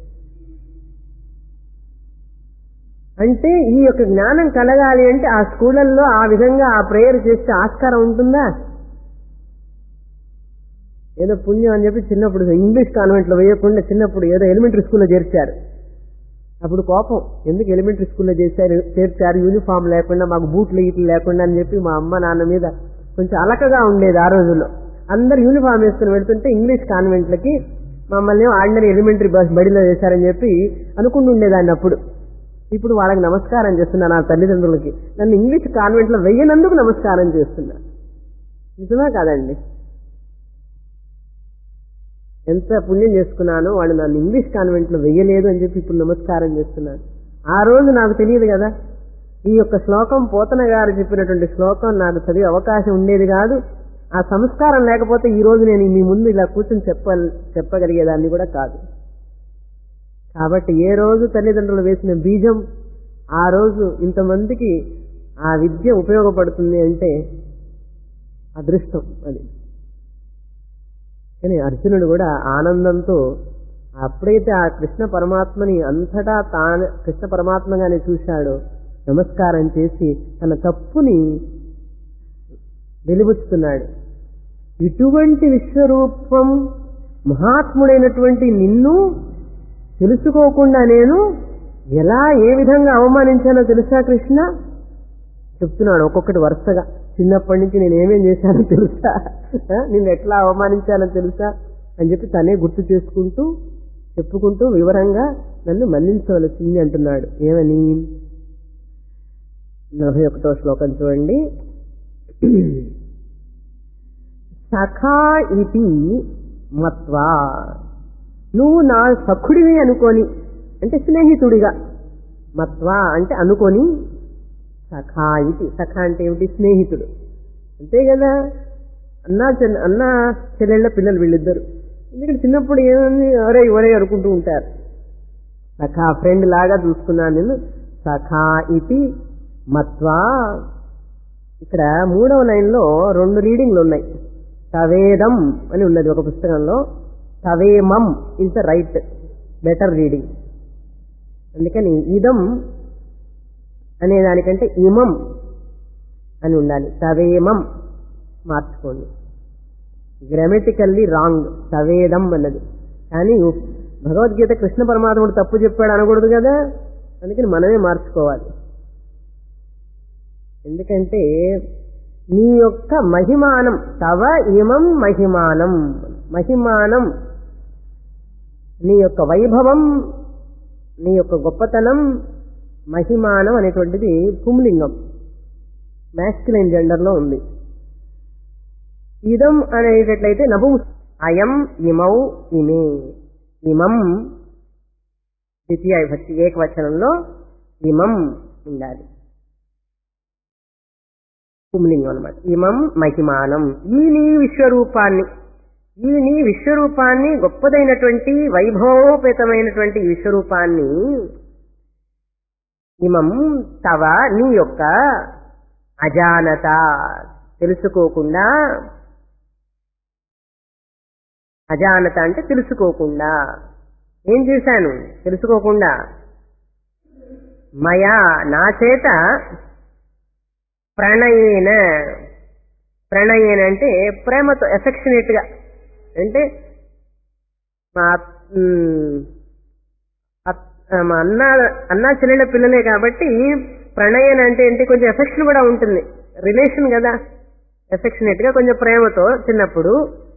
Speaker 1: అంటే ఈ యొక్క జ్ఞానం కలగాలి అంటే ఆ స్కూళ్ళల్లో ఆ విధంగా ఆ ప్రేయర్ చేస్తే ఆస్కారం ఉంటుందా ఏదో పుణ్యం అని చెప్పి చిన్నప్పుడు ఇంగ్లీష్ కాన్వెంట్ లో వేయకుండా చిన్నప్పుడు ఏదో ఎలిమెంటరీ స్కూల్లో చేర్చారు అప్పుడు కోపం ఎందుకు ఎలిమెంటరీ స్కూల్లో చేశారు చేర్చారు యూనిఫామ్ లేకుండా మాకు బూట్లు ఇట్లు లేకుండా అని చెప్పి మా అమ్మ నాన్న మీద కొంచెం అలకగా ఉండేది ఆ రోజుల్లో అందరు యూనిఫామ్ వేసుకుని వెళ్తుంటే ఇంగ్లీష్ కాన్వెంట్లకి మమ్మల్ని ఆర్డినరీ ఎలిమెంటరీ బస్ బడిలో వేశారని చెప్పి అనుకుంటూ ఉండేదాన్ని అప్పుడు ఇప్పుడు వాళ్ళకి నమస్కారం చేస్తున్నా నా తల్లిదండ్రులకి నన్ను ఇంగ్లీష్ కాన్వెంట్ లో వెయ్యనందుకు నమస్కారం చేస్తున్నా నిజమే కాదండి ఎంత పుణ్యం చేసుకున్నానో వాళ్ళు నన్ను ఇంగ్లీష్ కాన్వెంట్ లో వెయ్యలేదు అని చెప్పి ఇప్పుడు నమస్కారం చేస్తున్నాను ఆ రోజు నాకు తెలియదు కదా ఈ యొక్క శ్లోకం పోతన గారు చెప్పినటువంటి శ్లోకం నాకు చదివే అవకాశం ఉండేది కాదు ఆ సంస్కారం లేకపోతే ఈ రోజు నేను మీ ముందు ఇలా కూర్చొని చెప్ప చెప్పగలిగేదాన్ని కూడా కాదు కాబట్టి ఏ రోజు తల్లిదండ్రులు వేసిన బీజం ఆ రోజు ఇంతమందికి ఆ విద్య ఉపయోగపడుతుంది అంటే అదృష్టం అది కానీ అర్జునుడు కూడా ఆనందంతో అప్పుడైతే ఆ కృష్ణ పరమాత్మని అంతటా తాను కృష్ణ పరమాత్మగానే చూశాడో నమస్కారం చేసి తన తప్పుని వెలుబుచ్చుతున్నాడు ఇటువంటి విశ్వరూపం మహాత్ముడైనటువంటి నిన్ను తెలుసుకోకుండా నేను ఎలా ఏ విధంగా అవమానించానో తెలుసా కృష్ణ చెప్తున్నాడు ఒక్కొక్కటి వరుసగా చిన్నప్పటి నుంచి నేను ఏమేం చేశానో తెలుసా ఆ, నిన్ను ఎట్లా అవమానించానో తెలుసా అని చెప్పి తనే గుర్తు చేసుకుంటూ చెప్పుకుంటూ వివరంగా నన్ను మన్నించవలసింది అంటున్నాడు ఏమని నలభై ఒకటో శ్లోకం చూడండి సఖా ఇది మత్వా నువ్వు నా సఖుడివి అనుకొని అంటే స్నేహితుడిగా మత్వా అంటే అనుకొని సఖా ఇది సఖా అంటే ఏమిటి స్నేహితుడు అంతే కదా అన్నా చెల్ల అన్న చెల్లెళ్ళ పిల్లలు వీళ్ళిద్దరు ఎందుకంటే చిన్నప్పుడు ఏమని ఒరే ఒరే అనుకుంటూ ఉంటారు సఖా ఫ్రెండ్ లాగా చూసుకున్నాను నేను సఖా ఇది మత్వా ఇక్కడ మూడవ లైన్లో రెండు రీడింగ్లు ఉన్నాయి తవేదం అని ఉన్నది ఒక పుస్తకంలో తవేమం is the right better reading అందుకని ఇదం అనే దానికంటే ఇమం అని ఉండాలి తవేమం మార్చుకోండి గ్రామటికల్లీ రాంగ్ తవేదం అన్నది కానీ భగవద్గీత కృష్ణ పరమాత్ముడు తప్పు చెప్పాడు అనకూడదు కదా అందుకని మనమే మార్చుకోవాలి ఎందుకంటే నీ యొక్క మహిమానం తవ ఇమం మహిమానం మహిమానం నీ యొక్క వైభవం నీ యొక్క గొప్పతనం మహిమానం అనేటువంటిది పుంలింగం మ్యాస్కులైన్ జెండర్లో ఉంది ఇదం అనేటట్లయితే నభు అయం ఇమౌ ఇమే ఇమం ద్వితీయ విభక్తి ఏకవచనంలో ఇమం ఉండాలి పుంలింగం అనమాట ఇమం మహిమానం ఈ నీ విశ్వరూపాన్ని ఈ నీ విశ్వరూపాన్ని గొప్పదైనటువంటి వైభవోపేతమైనటువంటి ఈ విశ్వరూపాన్ని ఇమం తవ నీ యొక్క అజానత తెలుసుకోకుండా అజానత అంటే తెలుసుకోకుండా ఏం చేశాను తెలుసుకోకుండా మయా నా చేత ప్రణయేన ప్రణయేన అంటే ప్రేమతో ఎఫెక్షనేట్ గా అంటే మా మ్, అత్- మా అన్న అన్న చెల్లెళ్ళ పిల్లలే కాబట్టి ప్రణయన్ అంటే ఏంటి కొంచెం ఎఫెక్షన్ కూడా ఉంటుంది రిలేషన్ కదా ఎఫెక్షనేట్ గా కొంచెం ప్రేమతో చిన్నప్పుడు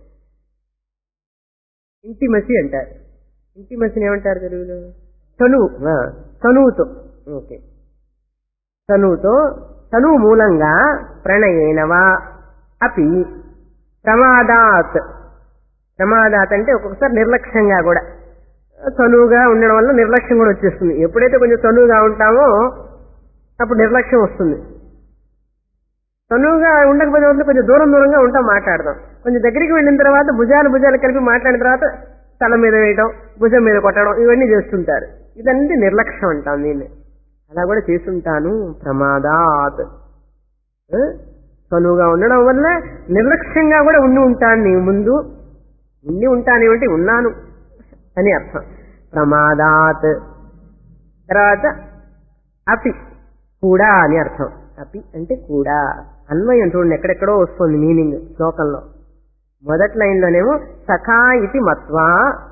Speaker 1: ఇంటిమసి అంటారు ఇంటిమసిని ఏమంటారు తెలుగులో తనువు ఆ, తనువుతో ఓకే తనువుతో తనువు మూలంగా ప్రణయేనవా అపి ప్రమాదాత్ ప్రమాదాత్ అంటే ఒక్కొక్కసారి నిర్లక్ష్యంగా కూడా తనువుగా ఉండడం వల్ల నిర్లక్ష్యం కూడా వచ్చేస్తుంది ఎప్పుడైతే కొంచెం తనువుగా ఉంటామో అప్పుడు నిర్లక్ష్యం వస్తుంది తనువుగా ఉండకపోతే వదిలి కొంచెం దూరం దూరంగా ఉంటాం మాట్లాడదాం కొంచెం దగ్గరికి వెళ్ళిన తర్వాత భుజాలు భుజాలు కలిపి మాట్లాడిన తర్వాత తల మీద వేయడం భుజం మీద కొట్టడం ఇవన్నీ చేస్తుంటారు ఇదంతా నిర్లక్ష్యం అంటాం దీన్ని అలా కూడా చేస్తుంటాను ప్రమాదాత్ ఆ? తనువుగా ఉండడం వల్ల నిర్లక్ష్యంగా కూడా ఉండి ఉంటాను నీ ముందు ఉండి ఉంటాను ఏమిటి ఉన్నాను అని అర్థం ప్రమాదాత్ తర్వాత అపి కూడా అని అర్థం అపి అంటే కూడా అన్వయం చూడండి ఎక్కడెక్కడో వస్తుంది మీనింగ్ శ్లోకంలో మొదటి లైన్లోనేమో సఖా ఇతి మత్వా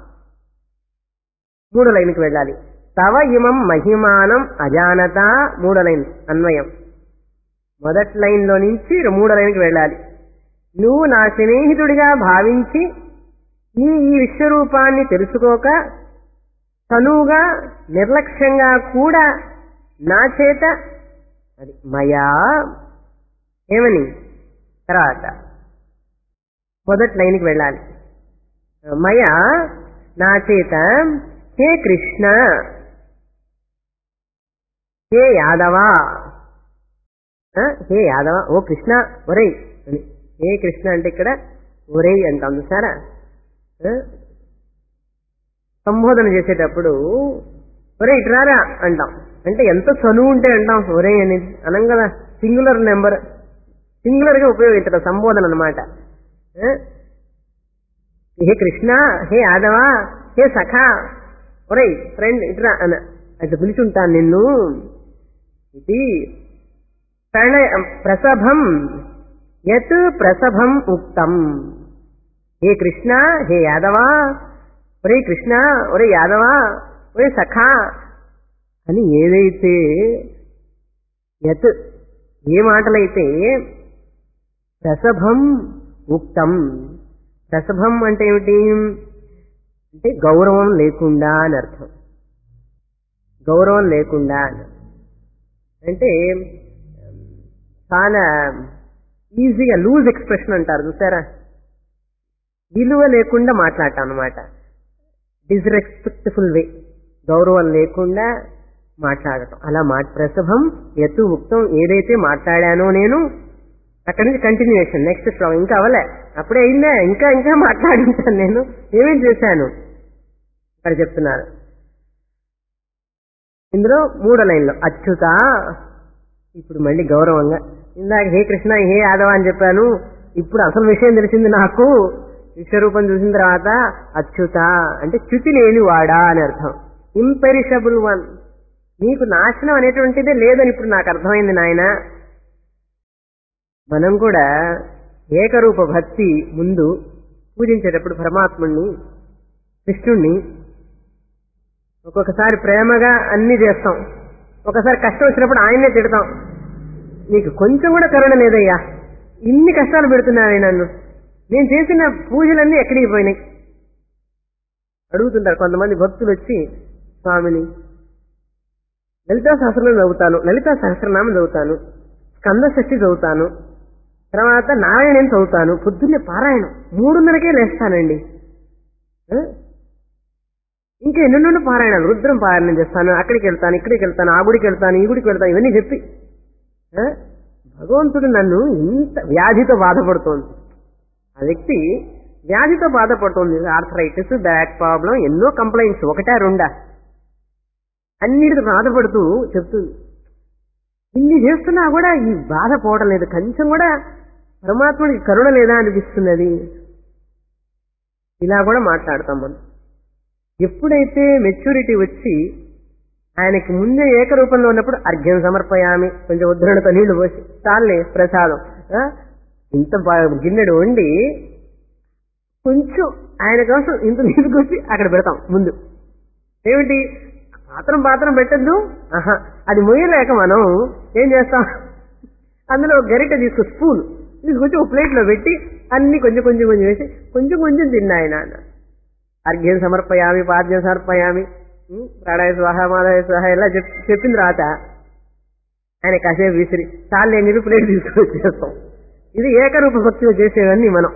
Speaker 1: మూడో లైన్కి వెళ్ళాలి తవ ఇమం మహిమానం అజానత మూడో లైన్ అన్వయం మొదటి లైన్లో నుంచి మూడో లైన్కి వెళ్ళాలి నువ్వు నా స్నేహితుడిగా భావించి నీ ఈ విశ్వరూపాన్ని తెలుసుకోక తనువుగా నిర్లక్ష్యంగా కూడా నా చేత అది మయా ఏమని తర్వాత మొదటి లైన్కి వెళ్ళాలి మయా నా చేత హే కృష్ణ హే యాదవా ఆ, హే యాదవ ఓ కృష్ణ ఒరేయ్ అని హే కృష్ణ అంటే ఇక్కడ ఒరేయ్ అంటాం చూసారా ఆ? సంబోధన చేసేటప్పుడు ఒరే ఇటురారా అంటాం అంటే ఎంత చనువు ఉంటే అంటాం ఒరే అని అనం కదా సింగులర్ నెంబర్ సింగులర్ గా ఉపయోగించడం సంబోధన అనమాట హే కృష్ణ హే యాదవ హే సఖా ఒరేయ్ ఫ్రెండ్ ఇట్రా అన అట్లా పిలుచుంటాను నిన్ను ఇది ప్రణయ ప్రసభం యత్ ప్రసభం ఉక్తం హే కృష్ణ హే యాదవా ఒరే కృష్ణ ఒరే యాదవా ఒరే సఖా అని ఏదైతే యత్ ఏ మాటలైతే ప్రసభం ఉక్తం ప్రసభం అంటే ఏమిటి అంటే గౌరవం లేకుండా అని అర్థం గౌరవం లేకుండా అని అంటే చాలా ఈజీగా లూజ్ ఎక్స్ప్రెషన్ అంటారు చూసారా విలువ లేకుండా మాట్లాడటం అనమాట డిస్రెస్పెక్ట్ఫుల్ వే గౌరవం లేకుండా మాట్లాడటం అలా మా ప్రసభం ఎత్తు ఉక్తం ఏదైతే మాట్లాడానో నేను అక్కడి నుంచి కంటిన్యూషన్ నెక్స్ట్ శ్లోకం ఇంకా అవలే అప్పుడే అయిందే ఇంకా ఇంకా మాట్లాడించాను నేను ఏమేం చేశాను ఇక్కడ చెప్తున్నారు ఇందులో మూడో లైన్లో అచ్యుత ఇప్పుడు మళ్ళీ గౌరవంగా ఇందాక హే కృష్ణ హే యాదవ అని చెప్పాను ఇప్పుడు అసలు విషయం తెలిసింది నాకు విశ్వరూపం చూసిన తర్వాత అచ్యుత అంటే చ్యుతి లేని వాడా అని అర్థం ఇంపెరిషబుల్ వన్ నీకు నాశనం అనేటువంటిదే లేదని ఇప్పుడు నాకు అర్థమైంది నాయన మనం కూడా ఏకరూప భక్తి ముందు పూజించేటప్పుడు పరమాత్ముణ్ణి కృష్ణుణ్ణి ఒక్కొక్కసారి ప్రేమగా అన్ని చేస్తాం ఒకసారి కష్టం వచ్చినప్పుడు ఆయన్నే తిడతాం నీకు కొంచెం కూడా కరుణ లేదయ్యా ఇన్ని కష్టాలు పెడుతున్నావే నన్ను నేను చేసిన పూజలన్నీ ఎక్కడికి పోయినాయి అడుగుతుంటారు కొంతమంది భక్తులు వచ్చి స్వామిని లలితా సహస్రం చదువుతాను లలితా సహస్రనామం చదువుతాను స్కంద షష్ఠి చదువుతాను తర్వాత నారాయణని చదువుతాను పొద్దున్నే పారాయణం మూడున్నరకే లేస్తానండి ఆ? ఇంకా ఎన్నెన్నో పారాయణాలు రుద్రం పారాయణం చేస్తాను అక్కడికి వెళ్తాను ఇక్కడికి వెళ్తాను ఆ గుడికి వెళ్తాను ఈ గుడికి వెళ్తాను ఇవన్నీ చెప్పి ఆ? భగవంతుడు నన్ను ఇంత వ్యాధితో బాధపడుతోంది ఆ వ్యక్తి వ్యాధితో బాధపడుతుంది ఆర్థరైటిస్ బ్యాక్ ప్రాబ్లం ఎన్నో కంప్లైంట్స్ ఒకటా రెండా అన్నిటితో బాధపడుతూ చెప్తుంది ఇన్ని చేస్తున్నా కూడా ఈ బాధ పోవడం లేదు కొంచెం కూడా పరమాత్ముడికి కరుణ లేదా అనిపిస్తున్నది ఇలా కూడా మాట్లాడతాం మనం ఎప్పుడైతే మెచ్యూరిటీ వచ్చి ఆయనకి ముందే ఏకరూపంలో ఉన్నప్పుడు అర్ఘ్యం సమర్పయామి కొంచెం ఉద్ధరణతో నీళ్లు పోసి చాలే ప్రసాదం ఆ? ఇంత బా- గిన్నెడు వండి కొంచెం ఆయన కోసం ఇంత నీళ్ళు కొట్టి అక్కడ పెడతాం ముందు ఏమిటి పాత్రం పాత్రం పెట్టద్దు ఆహా అది మొయ్యలేక మనం ఏం చేస్తాం అందులో గరిట తీసుకు స్పూన్ తీసుకొచ్చి ఒక ప్లేట్లో పెట్టి అన్ని కొంచెం కొంచెం కొంచెం వేసి కొంచెం కొంచెం తిన్నా ఆయన అన్న అర్ఘ్యం సమర్పయామి పాద్యం సమర్పయామి ఉం, ప్రాణాయ స్వాహ మాదాయ స్వాహ ఇలా చెప్ చెప్పిన తర్వాత ఆయన కాసేపు విసిరి చాలు నేను చెప్పి ప్లేట్ తీసుకొచ్చేస్తాం ఇది ఏకరూప భక్తిగా చేసేవన్నీ మనం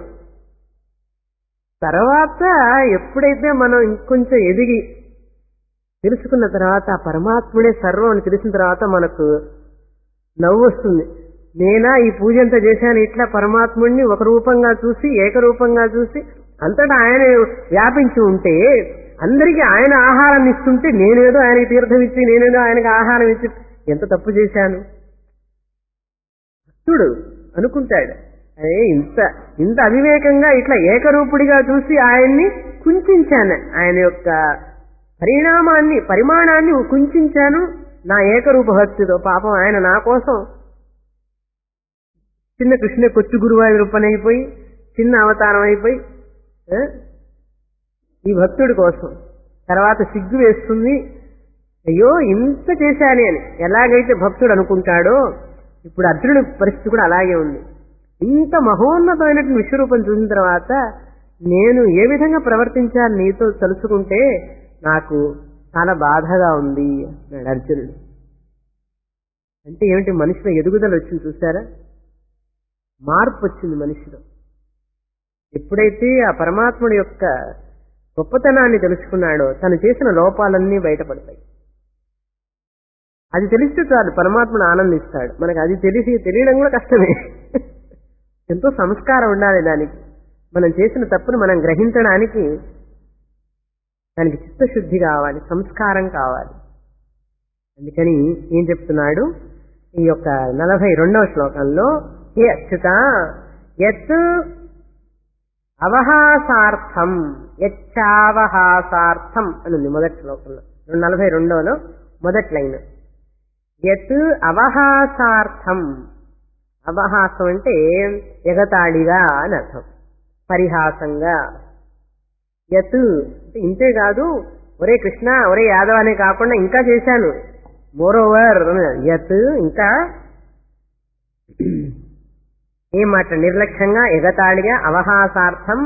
Speaker 1: తర్వాత ఎప్పుడైతే మనం ఇంకొంచెం ఎదిగి తెలుసుకున్న తర్వాత ఆ పరమాత్ముడే సర్వం అని తెలిసిన తర్వాత మనకు నవ్వు వస్తుంది నేనా ఈ పూజ అంతా చేశాను ఇట్లా పరమాత్ముడిని ఒక రూపంగా చూసి ఏకరూపంగా చూసి అంతటా ఆయన వ్యాపించి ఉంటే అందరికీ ఆయన ఆహారాన్ని ఇస్తుంటే నేనేదో ఆయనకి తీర్థం ఇచ్చి నేనేదో ఆయనకి ఆహారం ఇచ్చి ఎంత తప్పు చేశాను భక్తుడు అనుకుంటాడు అరే ఇంత ఇంత అవివేకంగా ఇట్లా ఏకరూపుడిగా చూసి ఆయన్ని కుంచాను ఆయన యొక్క పరిణామాన్ని పరిమాణాన్ని కుంచాను నా ఏకరూప భక్తితో పాపం ఆయన నా కోసం చిన్న కృష్ణ కొచ్చు గురువారి రూపం అయిపోయి చిన్న అవతారం అయిపోయి ఆ? ఈ భక్తుడి కోసం తర్వాత సిగ్గు వేస్తుంది అయ్యో ఇంత చేశానే అని ఎలాగైతే భక్తుడు అనుకుంటాడో ఇప్పుడు అర్జునుడి పరిస్థితి కూడా అలాగే ఉంది ఇంత మహోన్నతమైనటువంటి విశ్వరూపం చూసిన తర్వాత నేను ఏ విధంగా ప్రవర్తించాలి నీతో తలుచుకుంటే నాకు చాలా బాధగా ఉంది అన్నాడు అర్జునుడు అంటే ఏమిటి మనిషిలో ఎదుగుదల వచ్చింది చూసారా మార్పు వచ్చింది మనిషిలో ఎప్పుడైతే ఆ పరమాత్ముడి యొక్క గొప్పతనాన్ని తెలుసుకున్నాడో తను చేసిన లోపాలన్నీ బయటపడతాయి అది తెలిస్తే చాలు పరమాత్ముడు ఆనందిస్తాడు మనకు అది తెలిసి తెలియడం కూడా కష్టమే ఎంతో సంస్కారం ఉండాలి దానికి మనం చేసిన తప్పును మనం గ్రహించడానికి దానికి చిత్తశుద్ధి కావాలి సంస్కారం కావాలి అందుకని ఏం చెప్తున్నాడు ఈ యొక్క నలభై రెండవ శ్లోకంలో హే అచ్యుత యత్ అవహాసార్థం యచ్చావహాసార్థం అని ఉంది మొదటి శ్లోకంలో నలభై రెండవలో మొదటి లైన్ యత్ అవహాసార్థం అవహాసం అంటే ఎగతాళిగా అని అర్థం పరిహాసంగా యత్ అంటే ఇంతే కాదు ఒరే కృష్ణ ఒరే యాదవ్ అనే కాకుండా ఇంకా చేశాను మోర్ ఓవర్ యత్ ఇంకా ఏం మాట నిర్లక్ష్యంగా ఎగతాళిగా అవహాసార్థం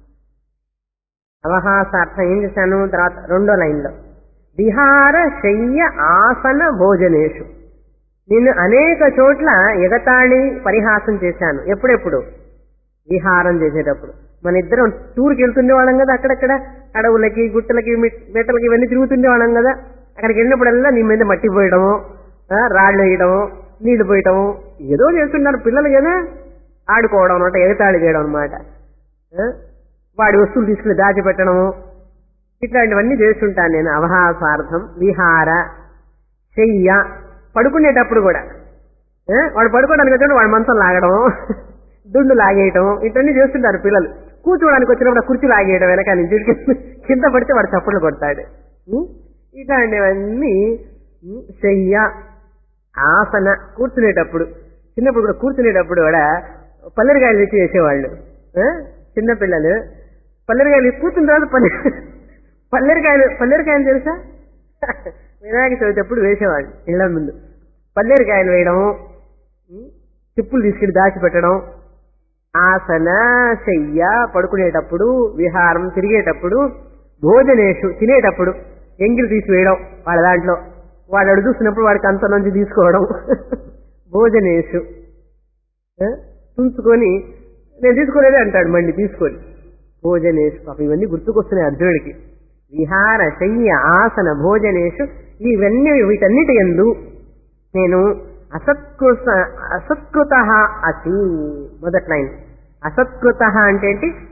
Speaker 1: అవహాసార్థం ఏం చేశాను తర్వాత రెండో లైన్లో విహార శయ్య ఆసన భోజనేషు నేను అనేక చోట్ల ఎగతాళి పరిహాసం చేశాను ఎప్పుడెప్పుడు విహారం చేసేటప్పుడు మన ఇద్దరం టూర్కి వెళ్తుండే వాళ్ళం కదా అక్కడక్కడ అడవులకి గుట్టలకి మిట్- మెట్టలకి ఇవన్నీ తిరుగుతుండే వాళ్ళం కదా అక్కడికి వెళ్ళినప్పుడల్లా నీ మీద మట్టి పోయడము ఆ, రాళ్ళు వేయడము నీళ్లు పోయటము ఏదో చేస్తున్నారు పిల్లలు కదా ఆడుకోవడం అనమాట ఎగతాళి చేయడం అనమాట వాడి వస్తువులు తీసుకుని దాచిపెట్టడము ఇట్లాంటివన్నీ చేస్తుంటాను నేను అవహాసార్థం విహార చెయ్య పడుకునేటప్పుడు కూడా ఆ, వాడు పడుకోవడానికి వచ్చినప్పుడు వాడు మంచం లాగడం దుండు లాగేయటం ఇవన్నీ చేస్తుంటారు పిల్లలు కూర్చోవడానికి వచ్చినప్పుడు ఆ కుర్చీ లాగేయడం వెనక నుంచి కింద- కింద పడితే వాడు చప్పట్లు కొడతాడు ఉం? ఇట్లాంటివన్నీ ఉం, చెయ్య ఆసన కూర్చునేటప్పుడు చిన్నప్పుడు కూడా కూర్చునేటప్పుడు కూడా పల్లెరకాయలు తెచ్చి వేసేవాళ్ళు ఆ? చిన్నపిల్లలు పల్లెరకాయలు కూర్చున్న తర్వాత పల్లె పల్లెరకాయలు పల్లెరకాయలు తెలుసా వినాయక చవితి అప్పుడు వేసేవాళ్ళు ఇళ్ల ముందు పల్లెరకాయలు వేయడం ఉం? చిప్పులు తీసుకెళ్లి దాచిపెట్టడం ఆసన శయ్య పడుకునేటప్పుడు విహారం తిరిగేటప్పుడు భోజనేషు తినేటప్పుడు ఎంగిలి తీసివేయడం వాళ్ళ దాంట్లో వాడు అడు చూసినప్పుడు వాడికి అంత నుంచి తీసుకోవడం భోజనేషు ఆ? తుంచుకొని నేను తీసుకోలేదే అంటాడు మళ్ళీ తీసుకొని భోజనేషు పాపం ఇవన్నీ గుర్తుకొస్తున్నాయి అర్జునుడికి విహార శయ్య ఆసన భోజనేషు ఇవన్నీ వీటన్నిటి ఎందు నేను అసత్కృత అసత్కృత అసి మొదటి లైన్ అసత్కృత అంటే ఏంటి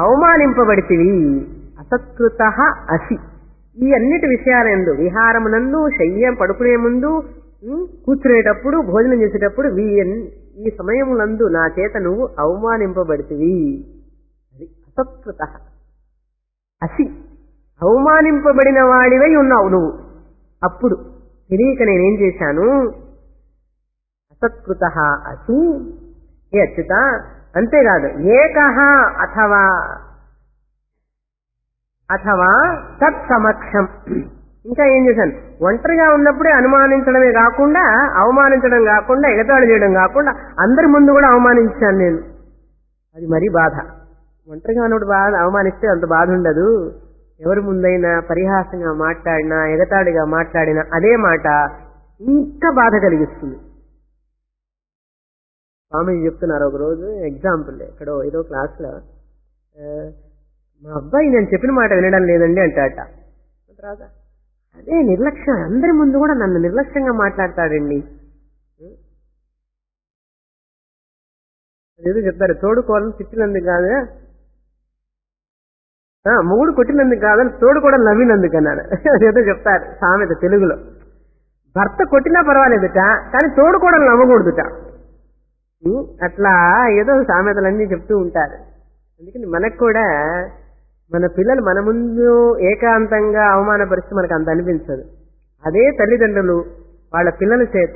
Speaker 1: అవమానింపబడితివి అసత్కృత అసి ఈ అన్నిటి విషయాలందు విహారమునందు శయ్యం పడుకునే ముందు ఉమ్, కూర్చునేటప్పుడు భోజనం చేసేటప్పుడు వీ అన్- ఈ సమయములందు నా చేత నువ్వు అవమానింపబడితివి అది అసత్కృత అసి అవమానింపబడిన వాడివై ఉన్నావు నువ్వు అప్పుడు తెలియక నేనేం చేశాను అసత్కృత అసి ఏ అచ్యుత అంతేకాదు ఏకహ అథవా అథవా తత్ సమక్షం ఇంకా ఏం చేశాను ఒంటరిగా ఉన్నప్పుడే అనుమానించడమే కాకుండా అవమానించడం కాకుండా ఎగతాళి చేయడం కాకుండా అందరి ముందు కూడా అవమానించాను నేను అది మరీ బాధ ఒంటరిగా ఉన్నప్పుడు బాధ అవమానిస్తే అంత బాధ ఉండదు ఎవరి ముందైనా పరిహాసంగా మాట్లాడినా ఎగతాళిగా మాట్లాడినా అదే మాట ఇంకా బాధ కలిగిస్తుంది స్వామీజీ చెప్తున్నారు ఒక రోజు ఎగ్జాంపుల్ ఎక్కడో ఏదో క్లాస్లో ఆ, మా అబ్బాయి నేను చెప్పిన మాట వినడం లేదండి అంటాట తర్వాత అదే నిర్లక్ష్యం అందరి ముందు కూడా నన్ను నిర్లక్ష్యంగా మాట్లాడతాడండి అదేదో చెప్తారు తోడుకోవాలని తిట్టినందుకు కాదు ఆ, మొగుడు కొట్టినందుకు కాదని తోడు కూడా నవ్వినందుకు అన్నాడు అదేదో చెప్తారు సామెత తెలుగులో భర్త కొట్టినా పర్వాలేదుట కానీ తోడు కూడా నవ్వకూడదుట ఉం, అట్లా ఏదో సామెతలన్నీ చెప్తూ ఉంటారు అందుకని మనకు కూడా మన పిల్లలు మన ముందు ఏకాంతంగా అవమానపరిస్తే మనకు అంత అనిపించదు అదే తల్లిదండ్రులు వాళ్ళ పిల్లల చేత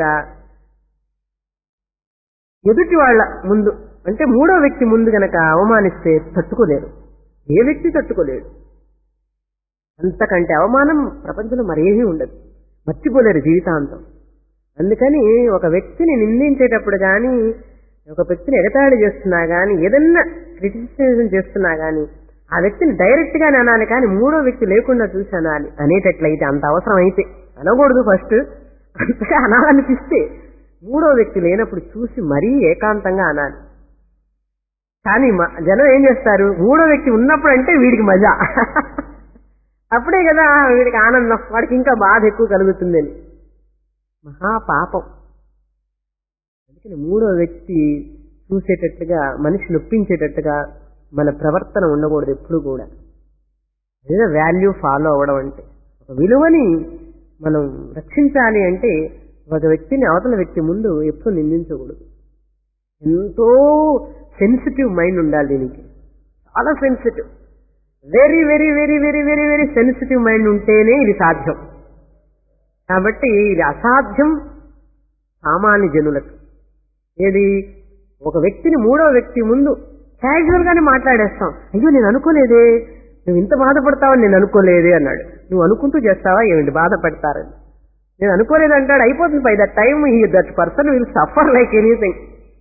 Speaker 1: ఎదుటి వాళ్ళ ముందు అంటే మూడో వ్యక్తి ముందు గనక అవమానిస్తే తట్టుకోలేరు ఏ వ్యక్తి తట్టుకోలేడు అంతకంటే అవమానం ప్రపంచంలో మరేమీ ఉండదు మర్చిపోలేరు జీవితాంతం అందుకని ఒక వ్యక్తిని నిందించేటప్పుడు కానీ ఒక వ్యక్తిని ఎగతాళి చేస్తున్నా కానీ ఏదన్నా క్రిటిసిజం చేస్తున్నా కానీ ఆ వ్యక్తిని డైరెక్ట్ గానే అనాలి కానీ మూడో వ్యక్తి లేకుండా చూసి అనాలి అనేటట్లయితే అంత అవసరం అయితే అనకూడదు ఫస్ట్ అంతగా అనాలనిపిస్తే మూడో వ్యక్తి లేనప్పుడు చూసి మరీ ఏకాంతంగా అనాలి కానీ మ- జనం ఏం చేస్తారు మూడో వ్యక్తి ఉన్నప్పుడు అంటే వీడికి మజా అప్పుడే కదా వీడికి ఆనందం వాడికి ఇంకా బాధ ఎక్కువ కలుగుతుందని మహాపాపం అందుకని మూడో వ్యక్తి చూసేటట్టుగా మనిషి నొప్పించేటట్టుగా మన ప్రవర్తన ఉండకూడదు ఎప్పుడు కూడా అదే వాల్యూ ఫాలో అవ్వడం అంటే ఒక విలువని మనం రక్షించాలి అంటే ఒక వ్యక్తిని అవతల వ్యక్తి ముందు ఎప్పుడు నిందించకూడదు ఎంతో సెన్సిటివ్ మైండ్ ఉండాలి దీనికి చాలా sensitive very very very very very very sensitive mind ఉంటేనే ఇది సాధ్యం కాబట్టి ఇది అసాధ్యం సామాన్య జనులకు ఏది ఒక వ్యక్తిని మూడో వ్యక్తి ముందు క్యాజువల్ గానే మాట్లాడేస్తాం అయ్యో నేను అనుకోలేదే నువ్వు ఇంత బాధపడతావని నేను అనుకోలేదే అన్నాడు నువ్వు అనుకుంటూ చేస్తావా ఏమిటి బాధపడతారని నేను అనుకోలేదు అంటాడు అయిపోతుంది by that time he that person will suffer like anything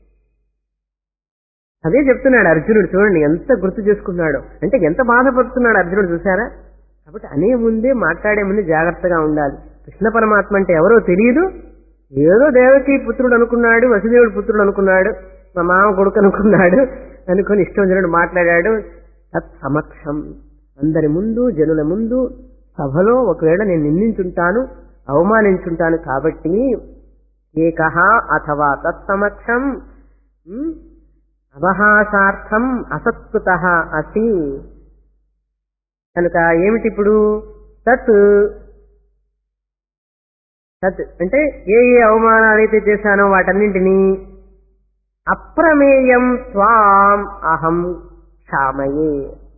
Speaker 1: అదే చెప్తున్నాడు అర్జునుడు చూడండి ఎంత గుర్తు చేసుకున్నాడు అంటే ఎంత బాధపడుతున్నాడు అర్జునుడు చూసారా కాబట్టి అనే ముందే మాట్లాడే ముందే జాగ్రత్తగా ఉండాలి కృష్ణ పరమాత్మ అంటే ఎవరో తెలియదు ఏదో దేవకి పుత్రుడు అనుకున్నాడు వసుదేవుడు పుత్రుడు అనుకున్నాడు మా మామ కొడుకు అనుకున్నాడు అనుకుని ఇష్టం వచ్చినట్టు మాట్లాడాడు తత్ సమక్షం అందరి ముందు జనుల ముందు సభలో ఒకవేళ నేను నిందించుంటాను అవమానించుంటాను కాబట్టి ఏకహ అథవా తత్సమక్షం ఉమ్, అవహాసార్థం అసత్కృత అసి కనుక ఏమిటి ఇప్పుడు తత్ తత్ అంటే ఏ ఏ అవమానాలైతే చేశానో వాటన్నింటినీ అప్రమేయం త్వాం అహం క్షామయే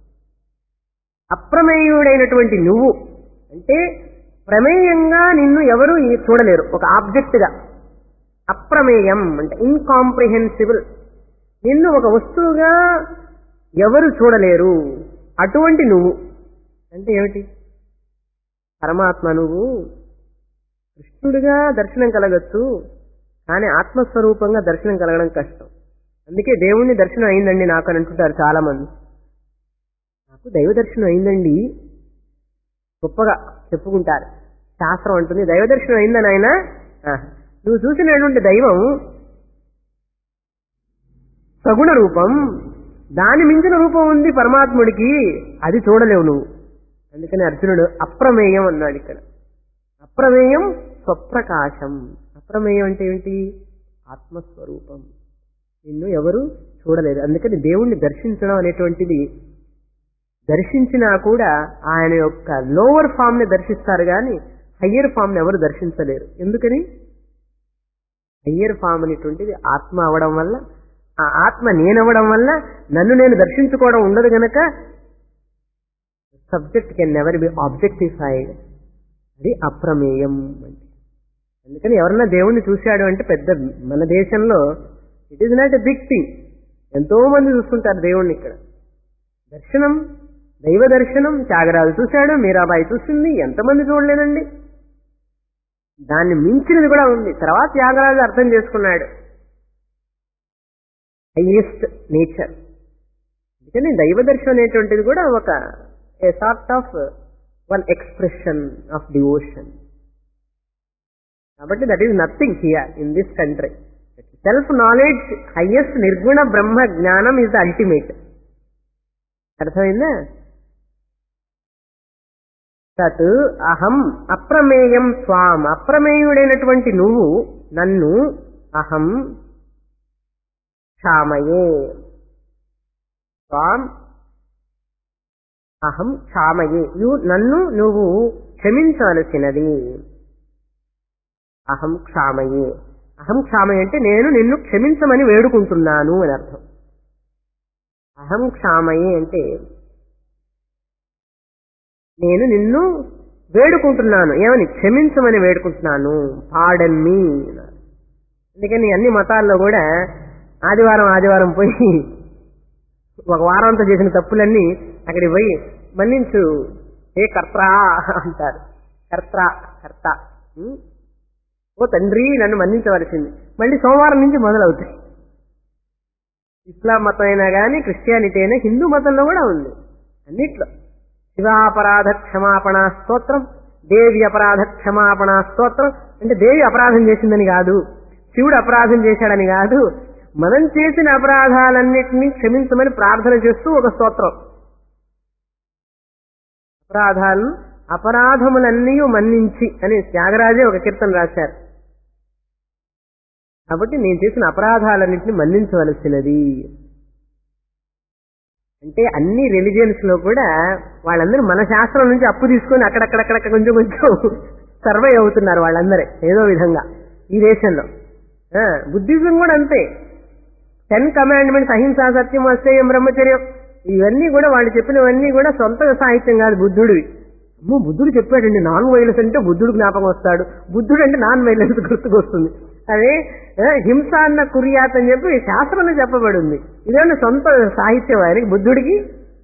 Speaker 1: అప్రమేయుడైనటువంటి నువ్వు అంటే ప్రమేయంగా నిన్ను ఎవరు ఈ- చూడలేరు ఒక ఆబ్జెక్ట్ గా అప్రమేయం అంటే ఇన్కాంప్రిహెన్సిబుల్ నిన్ను ఒక వస్తువుగా ఎవరు చూడలేరు అటువంటి నువ్వు అంటే ఏమిటి పరమాత్మ నువ్వు కృష్ణుడిగా దర్శనం కలగచ్చు కానీ ఆత్మస్వరూపంగా దర్శనం కలగడం కష్టం అందుకే దేవుణ్ణి దర్శనం అయిందండి నాకు అని అంటుంటారు చాలా మంది నాకు దైవ దర్శనం అయిందండి గొప్పగా చెప్పుకుంటారు శాస్త్రం అంటుంది దైవ దర్శనం అయిందని ఆయన నువ్వు చూసినటువంటి దైవం సగుణ రూపం దాని మించిన రూపం ఉంది పరమాత్ముడికి అది చూడలేవు నువ్వు అందుకని అర్జునుడు అప్రమేయం అన్నాడు ఇక్కడ అప్రమేయం స్వప్రకాశం అప్రమేయం అంటే ఏంటి ఆత్మస్వరూపం నిన్ను ఎవరు చూడలేదు అందుకని దేవుణ్ణి దర్శించడం అనేటువంటిది దర్శించినా కూడా ఆయన యొక్క లోవర్ ఫామ్ ని దర్శిస్తారు కానీ హయ్యర్ ఫామ్ ని ఎవరు దర్శించలేరు ఎందుకని హయ్యర్ ఫామ్ అనేటువంటిది ఆత్మ అవడం వల్ల ఆ ఆత్మ నేనవడం వల్ల నన్ను నేను దర్శించుకోవడం ఉండదు గనక subject can never be objectified అది అప్రమేయం అంటే అందుకని ఎవరన్నా దేవుణ్ణి చూశాడు అంటే పెద్ద మన దేశంలో it is not a big thing ఎంతో మంది చూస్తుంటారు దేవుణ్ణి ఇక్కడ దర్శనం దైవ దర్శనం త్యాగరాజు చూశాడు మీరాబాయి చూసింది ఎంతమంది చూడలేదండి దాన్ని మించినది కూడా ఉంది తర్వాత త్యాగరాజు అర్థం చేసుకున్నాడు హైయెస్ట్ నేచర్ అందుకని దైవ దర్శనం అనేటువంటిది కూడా ఒక a sort of one expression of devotion కాబట్టి that is nothing here in this country self knowledge highest నిర్గుణ బ్రహ్మ జ్ఞానం ఇస్ ద అల్టిమేట్ అర్థమైందా తత్ అహం అప్రమేయం స్వాం అప్రమేయుడైనటువంటి నువ్వు నన్ను అహం క్షామయే స్వాం అహం క్షామయే నువ్వు నన్ను నువ్వు క్షమించవలసినది అహం క్షామయే అహం క్షామయ అంటే నేను నిన్ను క్షమించమని వేడుకుంటున్నాను అని అర్థం అహం క్షామయే అంటే నేను నిన్ను వేడుకుంటున్నాను ఏమని క్షమించమని వేడుకుంటున్నాను పాడన్ మీ అందుకని అన్ని మతాల్లో కూడా ఆదివారం ఆదివారం పోయి ఒక వారం అంతా చేసిన తప్పులన్నీ అక్కడికి పోయి మన్నించు ఏ కర్త్రా అంటారు కర్త్ర కర్త ఉం? ఓ తండ్రి నన్ను మన్నించవలసింది మళ్ళీ సోమవారం నుంచి మొదలవుతాయి ఇస్లాం మతం అయినా కానీ క్రిస్టియానిటీ అయినా హిందూ మతంలో కూడా ఉంది అన్నిట్లో శివాపరాధ క్షమాపణ స్తోత్రం దేవి అపరాధ క్షమాపణ స్తోత్రం అంటే దేవి అపరాధం చేసిందని కాదు శివుడు అపరాధం చేశాడని కాదు మనం చేసిన అపరాధాలన్నింటినీ క్షమించమని ప్రార్థన చేస్తూ ఒక స్తోత్రం అపరాధాలను అపరాధములన్నీ మన్నించి అని త్యాగరాజే ఒక కీర్తన రాశారు కాబట్టి నేను చేసిన అపరాధాలన్నింటినీ మన్నించవలసినది అంటే అన్ని రిలీజియన్స్ లో కూడా వాళ్ళందరూ మన శాస్త్రం నుంచి అప్పు తీసుకొని అక్కడక్కడక్కడ కొంచెం కొంచెం సర్వే అవుతున్నారు వాళ్ళందరే ఏదో విధంగా ఈ దేశంలో ఆ, బుద్ధిజం కూడా అంతే టెన్ కమాండ్మెంట్స్ అహింస సత్యం అస్థేయం బ్రహ్మచర్యం ఇవన్నీ కూడా వాళ్ళు చెప్పినవన్నీ కూడా సొంత సాహిత్యం కాదు బుద్ధుడివి అమ్మో బుద్ధుడు చెప్పాడండి నాన్ వైలెన్స్ అంటే బుద్ధుడు జ్ఞాపకం వస్తాడు బుద్ధుడు అంటే నాన్ వైలెన్స్ గుర్తుకొస్తుంది అదే ఆ, హింస అన్న కురియాత్ అని చెప్పి శాస్త్రంలో చెప్పబడి ఉంది ఇదేమన్నా సొంత సాహిత్యం ఆయనకి బుద్ధుడికి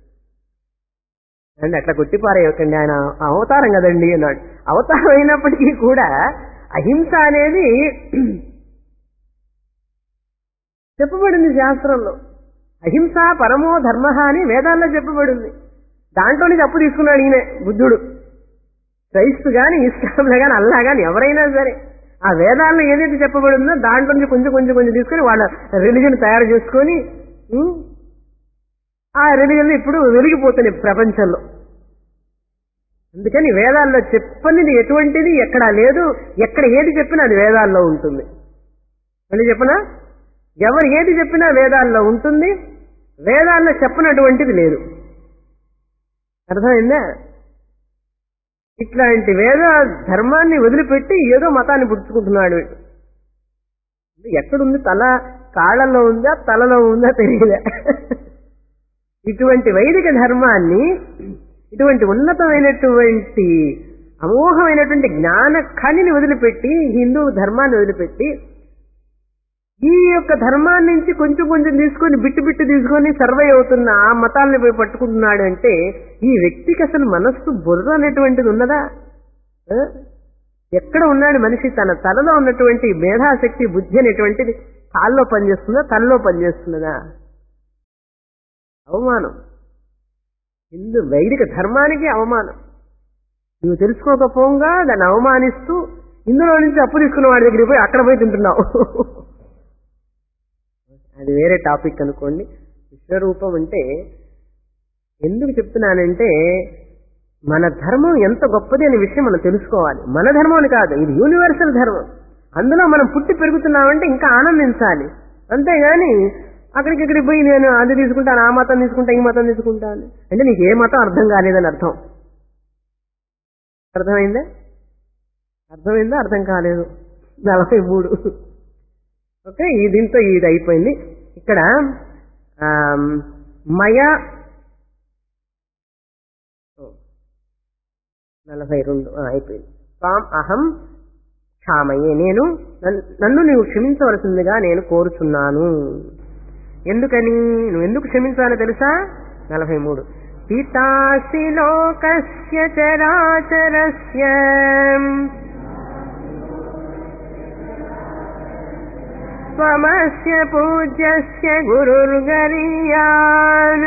Speaker 1: అండి అట్లా కొట్టిపారేయకండి ఆయన అవతారం కదండి అన్నాడు అవతారం అయినప్పటికీ కూడా అహింస అనేది చెప్పబడింది శాస్త్రంలో అహింస పరమో ధర్మ అని వేదాల్లో చెప్పబడింది దాంట్లోనే తప్పు తీసుకున్నాడు ఈయన బుద్ధుడు క్రైస్తు గాని ఇస్లాంలో గాని అల్లా గాని ఎవరైనా సరే ఆ వేదాల్లో ఏదైతే చెప్పబడిందో దాంట్లో నుంచి కొంచెం కొంచెం కొంచెం తీసుకొని వాళ్ళ రిలీజన్ తయారు చేసుకొని ఉం, ఆ రిలీజన్ ఇప్పుడు వెలిగిపోతున్నాయి ప్రపంచంలో అందుకని వేదాల్లో చెప్పనిది ఎటువంటిది ఎక్కడా లేదు ఎక్కడ ఏది చెప్పినా అది వేదాల్లో ఉంటుంది మళ్ళీ చెప్పనా ఎవరు ఏది చెప్పినా వేదాల్లో ఉంటుంది వేదాల్లో చెప్పనటువంటిది లేదు అర్థమైందా ఇట్లాంటి వేద ధర్మాన్ని వదిలిపెట్టి ఏదో మతాన్ని పుచ్చుకుంటున్నాడు వీడు. ఎక్కడుంది తల కాళ్ళలో ఉందా తలలో ఉందా తెలియలే ఇటువంటి వైదిక ధర్మాన్ని ఇటువంటి ఉన్నతమైనటువంటి అమోఘమైనటువంటి జ్ఞాన ఖనిని వదిలిపెట్టి హిందూ ధర్మాన్ని వదిలిపెట్టి ఈ యొక్క ధర్మాన్ని నుంచి కొంచెం కొంచెం తీసుకొని బిట్టు బిట్టు తీసుకొని సర్వే అవుతున్న ఆ మతాల్ని పోయి పట్టుకుంటున్నాడు అంటే ఈ వ్యక్తికి అసలు మనస్సు బుర్ర అనేటువంటిది ఉన్నదా ఆ? ఎక్కడ ఉన్నాడు మనిషి తన తలలో ఉన్నటువంటి మేధాశక్తి బుద్ధి అనేటువంటిది కాల్లో పనిచేస్తుందా తలలో పనిచేస్తున్నదా అవమానం హిందూ వైదిక ధర్మానికి అవమానం నువ్వు తెలుసుకోకపోగా దాన్ని అవమానిస్తూ ఇందులో నుంచి అప్పు తీసుకున్న వాడి దగ్గరికి పోయి అక్కడ పోయి తింటున్నావు అది వేరే టాపిక్ అనుకోండి విశ్వరూపం అంటే ఎందుకు చెప్తున్నానంటే మన ధర్మం ఎంత గొప్పది అనే విషయం మనం తెలుసుకోవాలి మన ధర్మం అని కాదు ఇది యూనివర్సల్ ధర్మం అందులో మనం పుట్టి పెరుగుతున్నామంటే ఇంకా ఆనందించాలి అంతేగాని అక్కడికి ఇక్కడికి పోయి నేను అది తీసుకుంటాను ఆ మతం తీసుకుంటా ఈ మతం తీసుకుంటాను అంటే నీకు ఏ మతం అర్థం కాలేదని అర్థం అర్థమైందా అర్థమైందా అర్థం కాలేదు నలభై మూడు ఓకే ఈ దీంతో ఇది అయిపోయింది ఇక్కడ ఆమ్, మయ ఓ, నలభై రెండు ఆ, అయిపోయింది తాం అహం క్షామయే నేను నన్- నన్ను నీవు క్షమించవలసిందిగా నేను కోరుచున్నాను ఎందుకని నువ్వు ఎందుకు క్షమించాలో తెలుసా నలభై మూడు
Speaker 2: పితాసి లోకస్య చరాచరస్య త్వమస్య పూజ్యస్య గురుర్గరీయాన్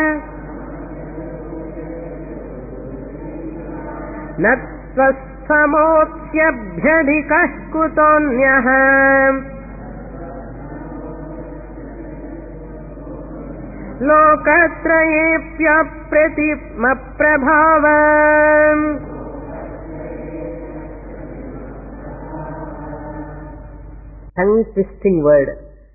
Speaker 2: నత్వత్సమోప్యభ్యధికः కుతోऽన్యः లోకత్రయేऽప్యప్రతిమప్రభావ
Speaker 1: టంగ్ ట్విస్టింగ్ వర్డ్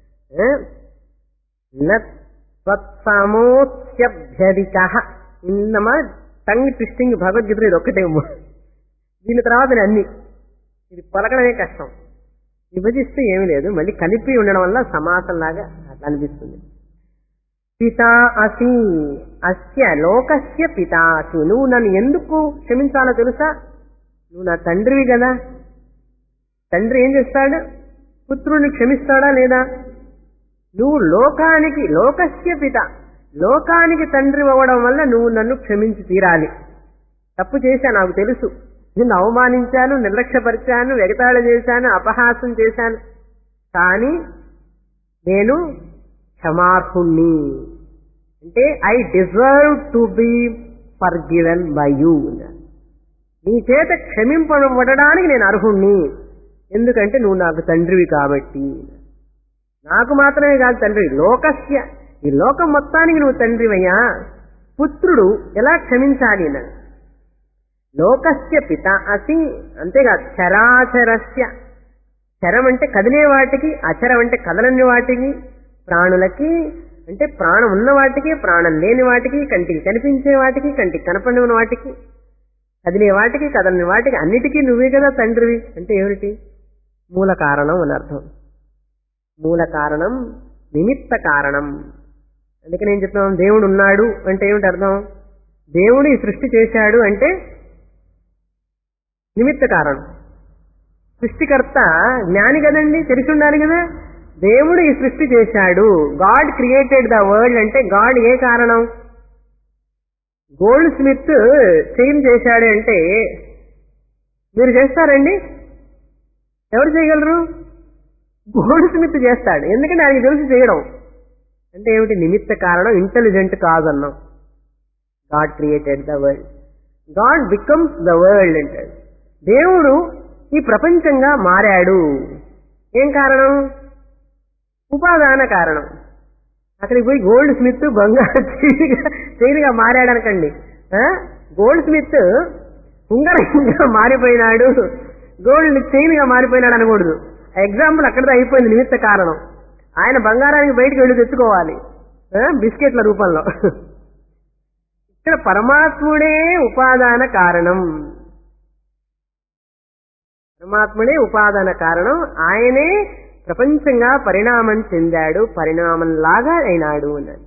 Speaker 1: నత్వత్సమోత్స్యభ్యధిక ఇన్నమా టంగ్ ట్విస్టింగ్ భగవద్గీత ఇది ఒక్కటే దీని తర్వాత నేను అన్ని ఇది పలకడమే కష్టం విభజిస్తే ఏమీ లేదు మళ్ళీ కలిపి ఉండడం వల్ల సమాసంలాగా అట్లా అనిపిస్తుంది పితా అసి అస్య లోకస్య పితా అసి నువ్వు నన్ను ఎందుకు క్షమించాలో తెలుసా నువ్వు నా తండ్రివి కదా తండ్రి ఏం చేస్తాడు పుత్రుడిని క్షమిస్తాడా లేదా నువ్వు లోకానికి లోకస్య పిత లోకానికి తండ్రి అవ్వడం వల్ల నువ్వు నన్ను క్షమించి తీరాలి తప్పు చేశా నాకు తెలుసు నిన్ను అవమానించాను నిర్లక్ష్యపరిచాను ఎగతాళి చేశాను అపహాసం చేశాను కానీ నేను క్షమార్హుణ్ణి అంటే I deserve to be forgiven by you నీ చేత క్షమింపబడడానికి నేను అర్హుణ్ణి ఎందుకంటే నువ్వు నాకు తండ్రివి కాబట్టి నాకు మాత్రమే కాదు తండ్రి లోకస్య ఈ లోకం మొత్తానికి నువ్వు తండ్రివయ్యా పుత్రుడు ఎలా క్షమించాలి అన్నాడు లోకస్య పిత అసి అంతేకాదు చరాచరస్య చరం అంటే కదిలే వాటికి అచరం అంటే కదలని వాటికి ప్రాణులకి అంటే ప్రాణం ఉన్న వాటికి ప్రాణం లేని వాటికి కంటికి కనిపించే వాటికి కంటికి కనపడిన వాటికి కదిలే వాటికి కదలని వాటికి అన్నిటికీ నువ్వే కదా తండ్రివి అంటే ఏమిటి మూల కారణం అని అర్థం మూల కారణం నిమిత్త కారణం అందుకే నేను చెప్తాను దేవుడు ఉన్నాడు అంటే ఏమిటి అర్థం దేవుడు ఈ సృష్టి చేశాడు అంటే నిమిత్త కారణం సృష్టికర్త జ్ఞాని కదండి తెలిసి ఉండాలి కదా దేవుడు ఈ సృష్టి చేశాడు గాడ్ క్రియేటెడ్ ద వరల్డ్ అంటే గాడ్ ఏ కారణం గోల్డ్ స్మిత్ చైన్ చేశాడు అంటే మీరు చేస్తారండి ఎవరు చేయగలరు గోల్డ్ స్మిత్ చేస్తాడు ఎందుకంటే ఆయనకి తెలిసి చేయడం అంటే ఏమిటి నిమిత్త కారణం ఇంటెలిజెంట్ కాదన్నాం God created the world God becomes the world అంటాడు దేవుడు ఈ ప్రపంచంగా మారాడు ఏం కారణం ఉపాదాన కారణం అక్కడికి పోయి గోల్డ్ స్మిత్ బంగారు చైన్గా మారాడు అనకండి ఆ? గోల్డ్ స్మిత్ ఉంగరంగా మారిపోయినాడు గోల్డ్ చైన్ గా మారిపోయినాడు అనకూడదు ఎగ్జాంపుల్ అక్కడితో అయిపోయింది నిమిత్త కారణం ఆయన బంగారానికి బయటికి వెళ్ళి తెచ్చుకోవాలి ఆ? బిస్కెట్ల రూపంలో ఇక్కడ పరమాత్ముడే ఉపాదాన కారణం పరమాత్ముడే ఉపాదాన కారణం ఆయనే ప్రపంచంగా పరిణామం చెందాడు పరిణామంలాగా అయినాడు అన్నాడు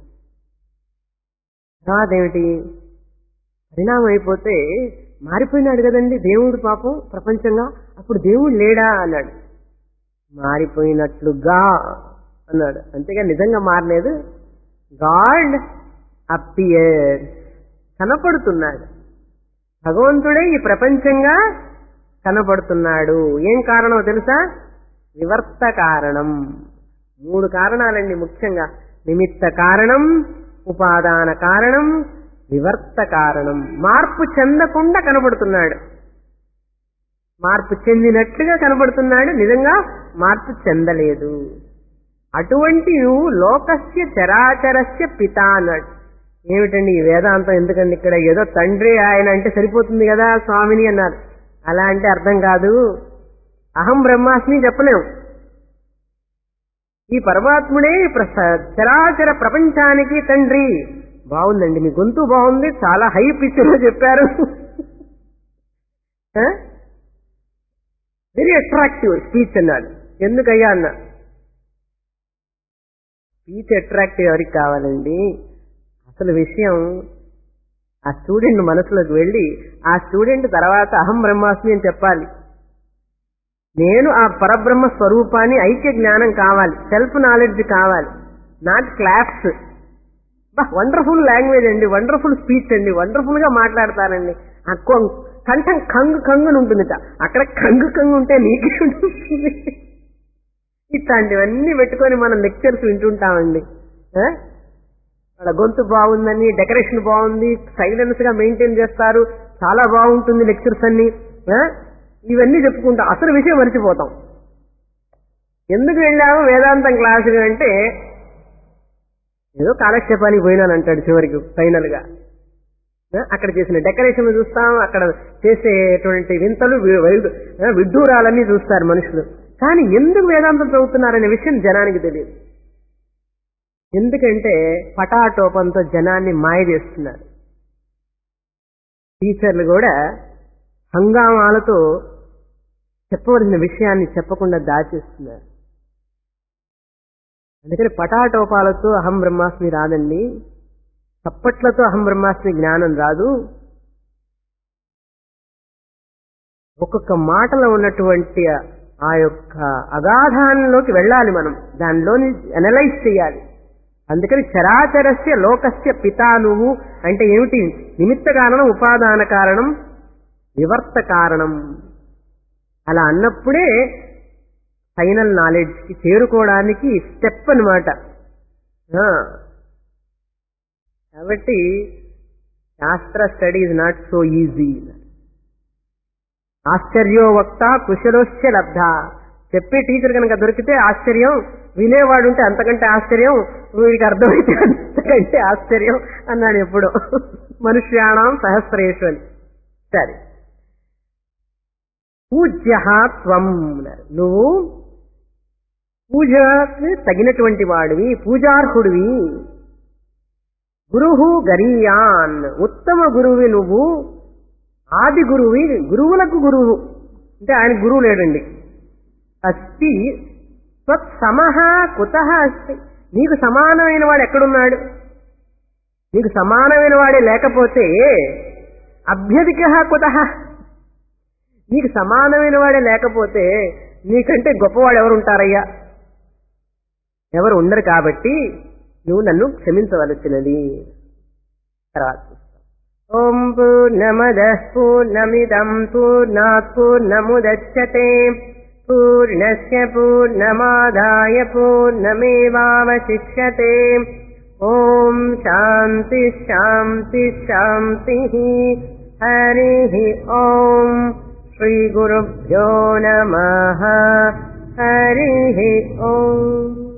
Speaker 1: కాదేమిటి పరిణామం అయిపోతే మారిపోయినాడు కదండి దేవుడు పాపం ప్రపంచంగా అప్పుడు దేవుడు లేడా అన్నాడు మారిపోయినట్లుగా అన్నాడు అంతేగా నిజంగా మారలేదు గాడ్ అపియర్ కనపడుతున్నాడు భగవంతుడే ఈ ప్రపంచంగా కనపడుతున్నాడు ఏం కారణం తెలుసా వివర్త కారణం మూడు కారణాలండి ముఖ్యంగా నిమిత్త కారణం ఉపాదాన కారణం వివర్త కారణం మార్పు చెందకుండా కనబడుతున్నాడు మార్పు చెందినట్లుగా కనబడుతున్నాడు నిజంగా మార్పు చెందలేదు అటువంటి నువ్వు లోకస్య చరాచరస్య పిత అన్నాడు ఏమిటండి ఈ వేదాంతం ఎందుకండి ఇక్కడ ఏదో తండ్రి ఆయన అంటే సరిపోతుంది కదా స్వామిని అన్నారు అలా అంటే అర్థం కాదు అహం బ్రహ్మాస్మి చెప్పలేము ఈ పరమాత్ముడే ప్ర- చరాచర ప్రపంచానికి తండ్రి బాగుందండి మీ గొంతు బాగుంది చాలా హై పిచ్ లో చెప్పారు వెరీ అట్రాక్టివ్ స్పీచ్ అన్నాడు ఎందుకయ్యా అన్న స్పీచ్ అట్రాక్టివ్ ఎవరికి కావాలండి అసలు విషయం ఆ స్టూడెంట్ మనసులోకి వెళ్ళి ఆ స్టూడెంట్ తర్వాత అహం బ్రహ్మాస్మి అని చెప్పాలి నేను ఆ పరబ్రహ్మ స్వరూపాన్ని ఐక్య జ్ఞానం కావాలి సెల్ఫ్ నాలెడ్జ్ కావాలి నాట్ క్లాప్స్ బా వండర్ఫుల్ లాంగ్వేజ్ అండి వండర్ఫుల్ స్పీచ్ అండి వండర్ఫుల్ గా మాట్లాడతారండి ఆ కొం- కంఠం కంగు కంగుని ఉంటుందిట అక్కడ కంగు కంగు ఉంటే నీకే ఉంటుంది ఇట్లాంటివన్నీ పెట్టుకొని మనం లెక్చర్స్ వింటుంటామండి ఆ? వాళ్ళ గొంతు బాగుందని డెకరేషన్ బాగుంది సైలెన్స్ గా మెయింటైన్ చేస్తారు చాలా బాగుంటుంది లెక్చర్స్ అన్ని ఆ? ఇవన్నీ చెప్పుకుంటాం అసలు విషయం మర్చిపోతాం ఎందుకు వెళ్ళాము వేదాంతం క్లాసులు అంటే ఏదో కాలక్షేపానికి పోయినాను అంటాడు చివరికి ఫైనల్ గా ఆ, అక్కడ చేసిన డెకరేషన్ చూస్తాం అక్కడ చేసేటువంటి వింతలు వి- వైడు- ఆ, విడ్డూరాలన్నీ చూస్తారు మనుషులు కానీ ఎందుకు వేదాంతం చదువుతున్నారనే విషయం జనానికి తెలియదు ఎందుకంటే పటాటోపంతో జనాన్ని మాయ చేస్తున్నారు టీచర్లు కూడా హంగామాలతో చెప్పవలసిన విషయాన్ని చెప్పకుండా దాచేస్తున్నారు అందుకని పటాటోపాలతో అహం బ్రహ్మాస్మి రాదండి చప్పట్లతో అహం బ్రహ్మాస్మి జ్ఞానం రాదు ఒక్కొక్క మాటలో ఉన్నటువంటి ఆ యొక్క అగాధానంలోకి వెళ్ళాలి మనం దానిలోని అనలైజ్ చేయాలి అందుకని చరాచరస్య లోకస్య పితా నువ్వు అంటే ఏమిటి నిమిత్త కారణం ఉపాదాన కారణం వివర్త కారణం అలా అన్నప్పుడే ఫైనల్ నాలెడ్జ్ కి చేరుకోవడానికి స్టెప్ అనమాట కాబట్టి శాస్త్ర study is not so easy ఆశ్చర్యో వక్త కుశలోశ్చ లబ్ధ చెప్పే టీచర్ కనుక దొరికితే ఆశ్చర్యం వినేవాడు ఉంటే అంతకంటే ఆశ్చర్యం వీడికి అర్థమైతే అంతకంటే ఆశ్చర్యం అన్నాడు ఎప్పుడో మనుష్యాణం సహస్రేషు అని సరే పూజ్య త్వం అన్నారు. నువ్వు పూజకి తగినటువంటి వాడివి పూజార్హుడివి గురుహు గరీయాన్ ఉత్తమ గురువి నువ్వు ఆది గురువి గురువులకు గురువు అంటే ఆయన గురువు లేడండి అస్తి త్వత్సమహ కుత అస్తి నీకు సమానమైన వాడు ఎక్కడున్నాడు నీకు సమానమైన వాడే లేకపోతే అభ్యధిక కుత నీకు సమానమైన వాడే లేకపోతే నీకంటే గొప్పవాడు ఎవరు ఉంటారయ్యా ఎవరు ఉండరు కాబట్టి నువ్వు నన్ను క్షమించవలసినది తర్వాత చూస్తాం. ఓం పూర్ణమద పూర్ణమిదం పూర్ణాత్ పూర్ణముదచ్చతే పూర్ణస్య పూర్ణమాదాయ పూర్ణమేవావశిష్యతే ఓం శాంతి శాంతి శాంతి హరి ఓం శ్రీ గురుభ్యో నమ హరి ఓం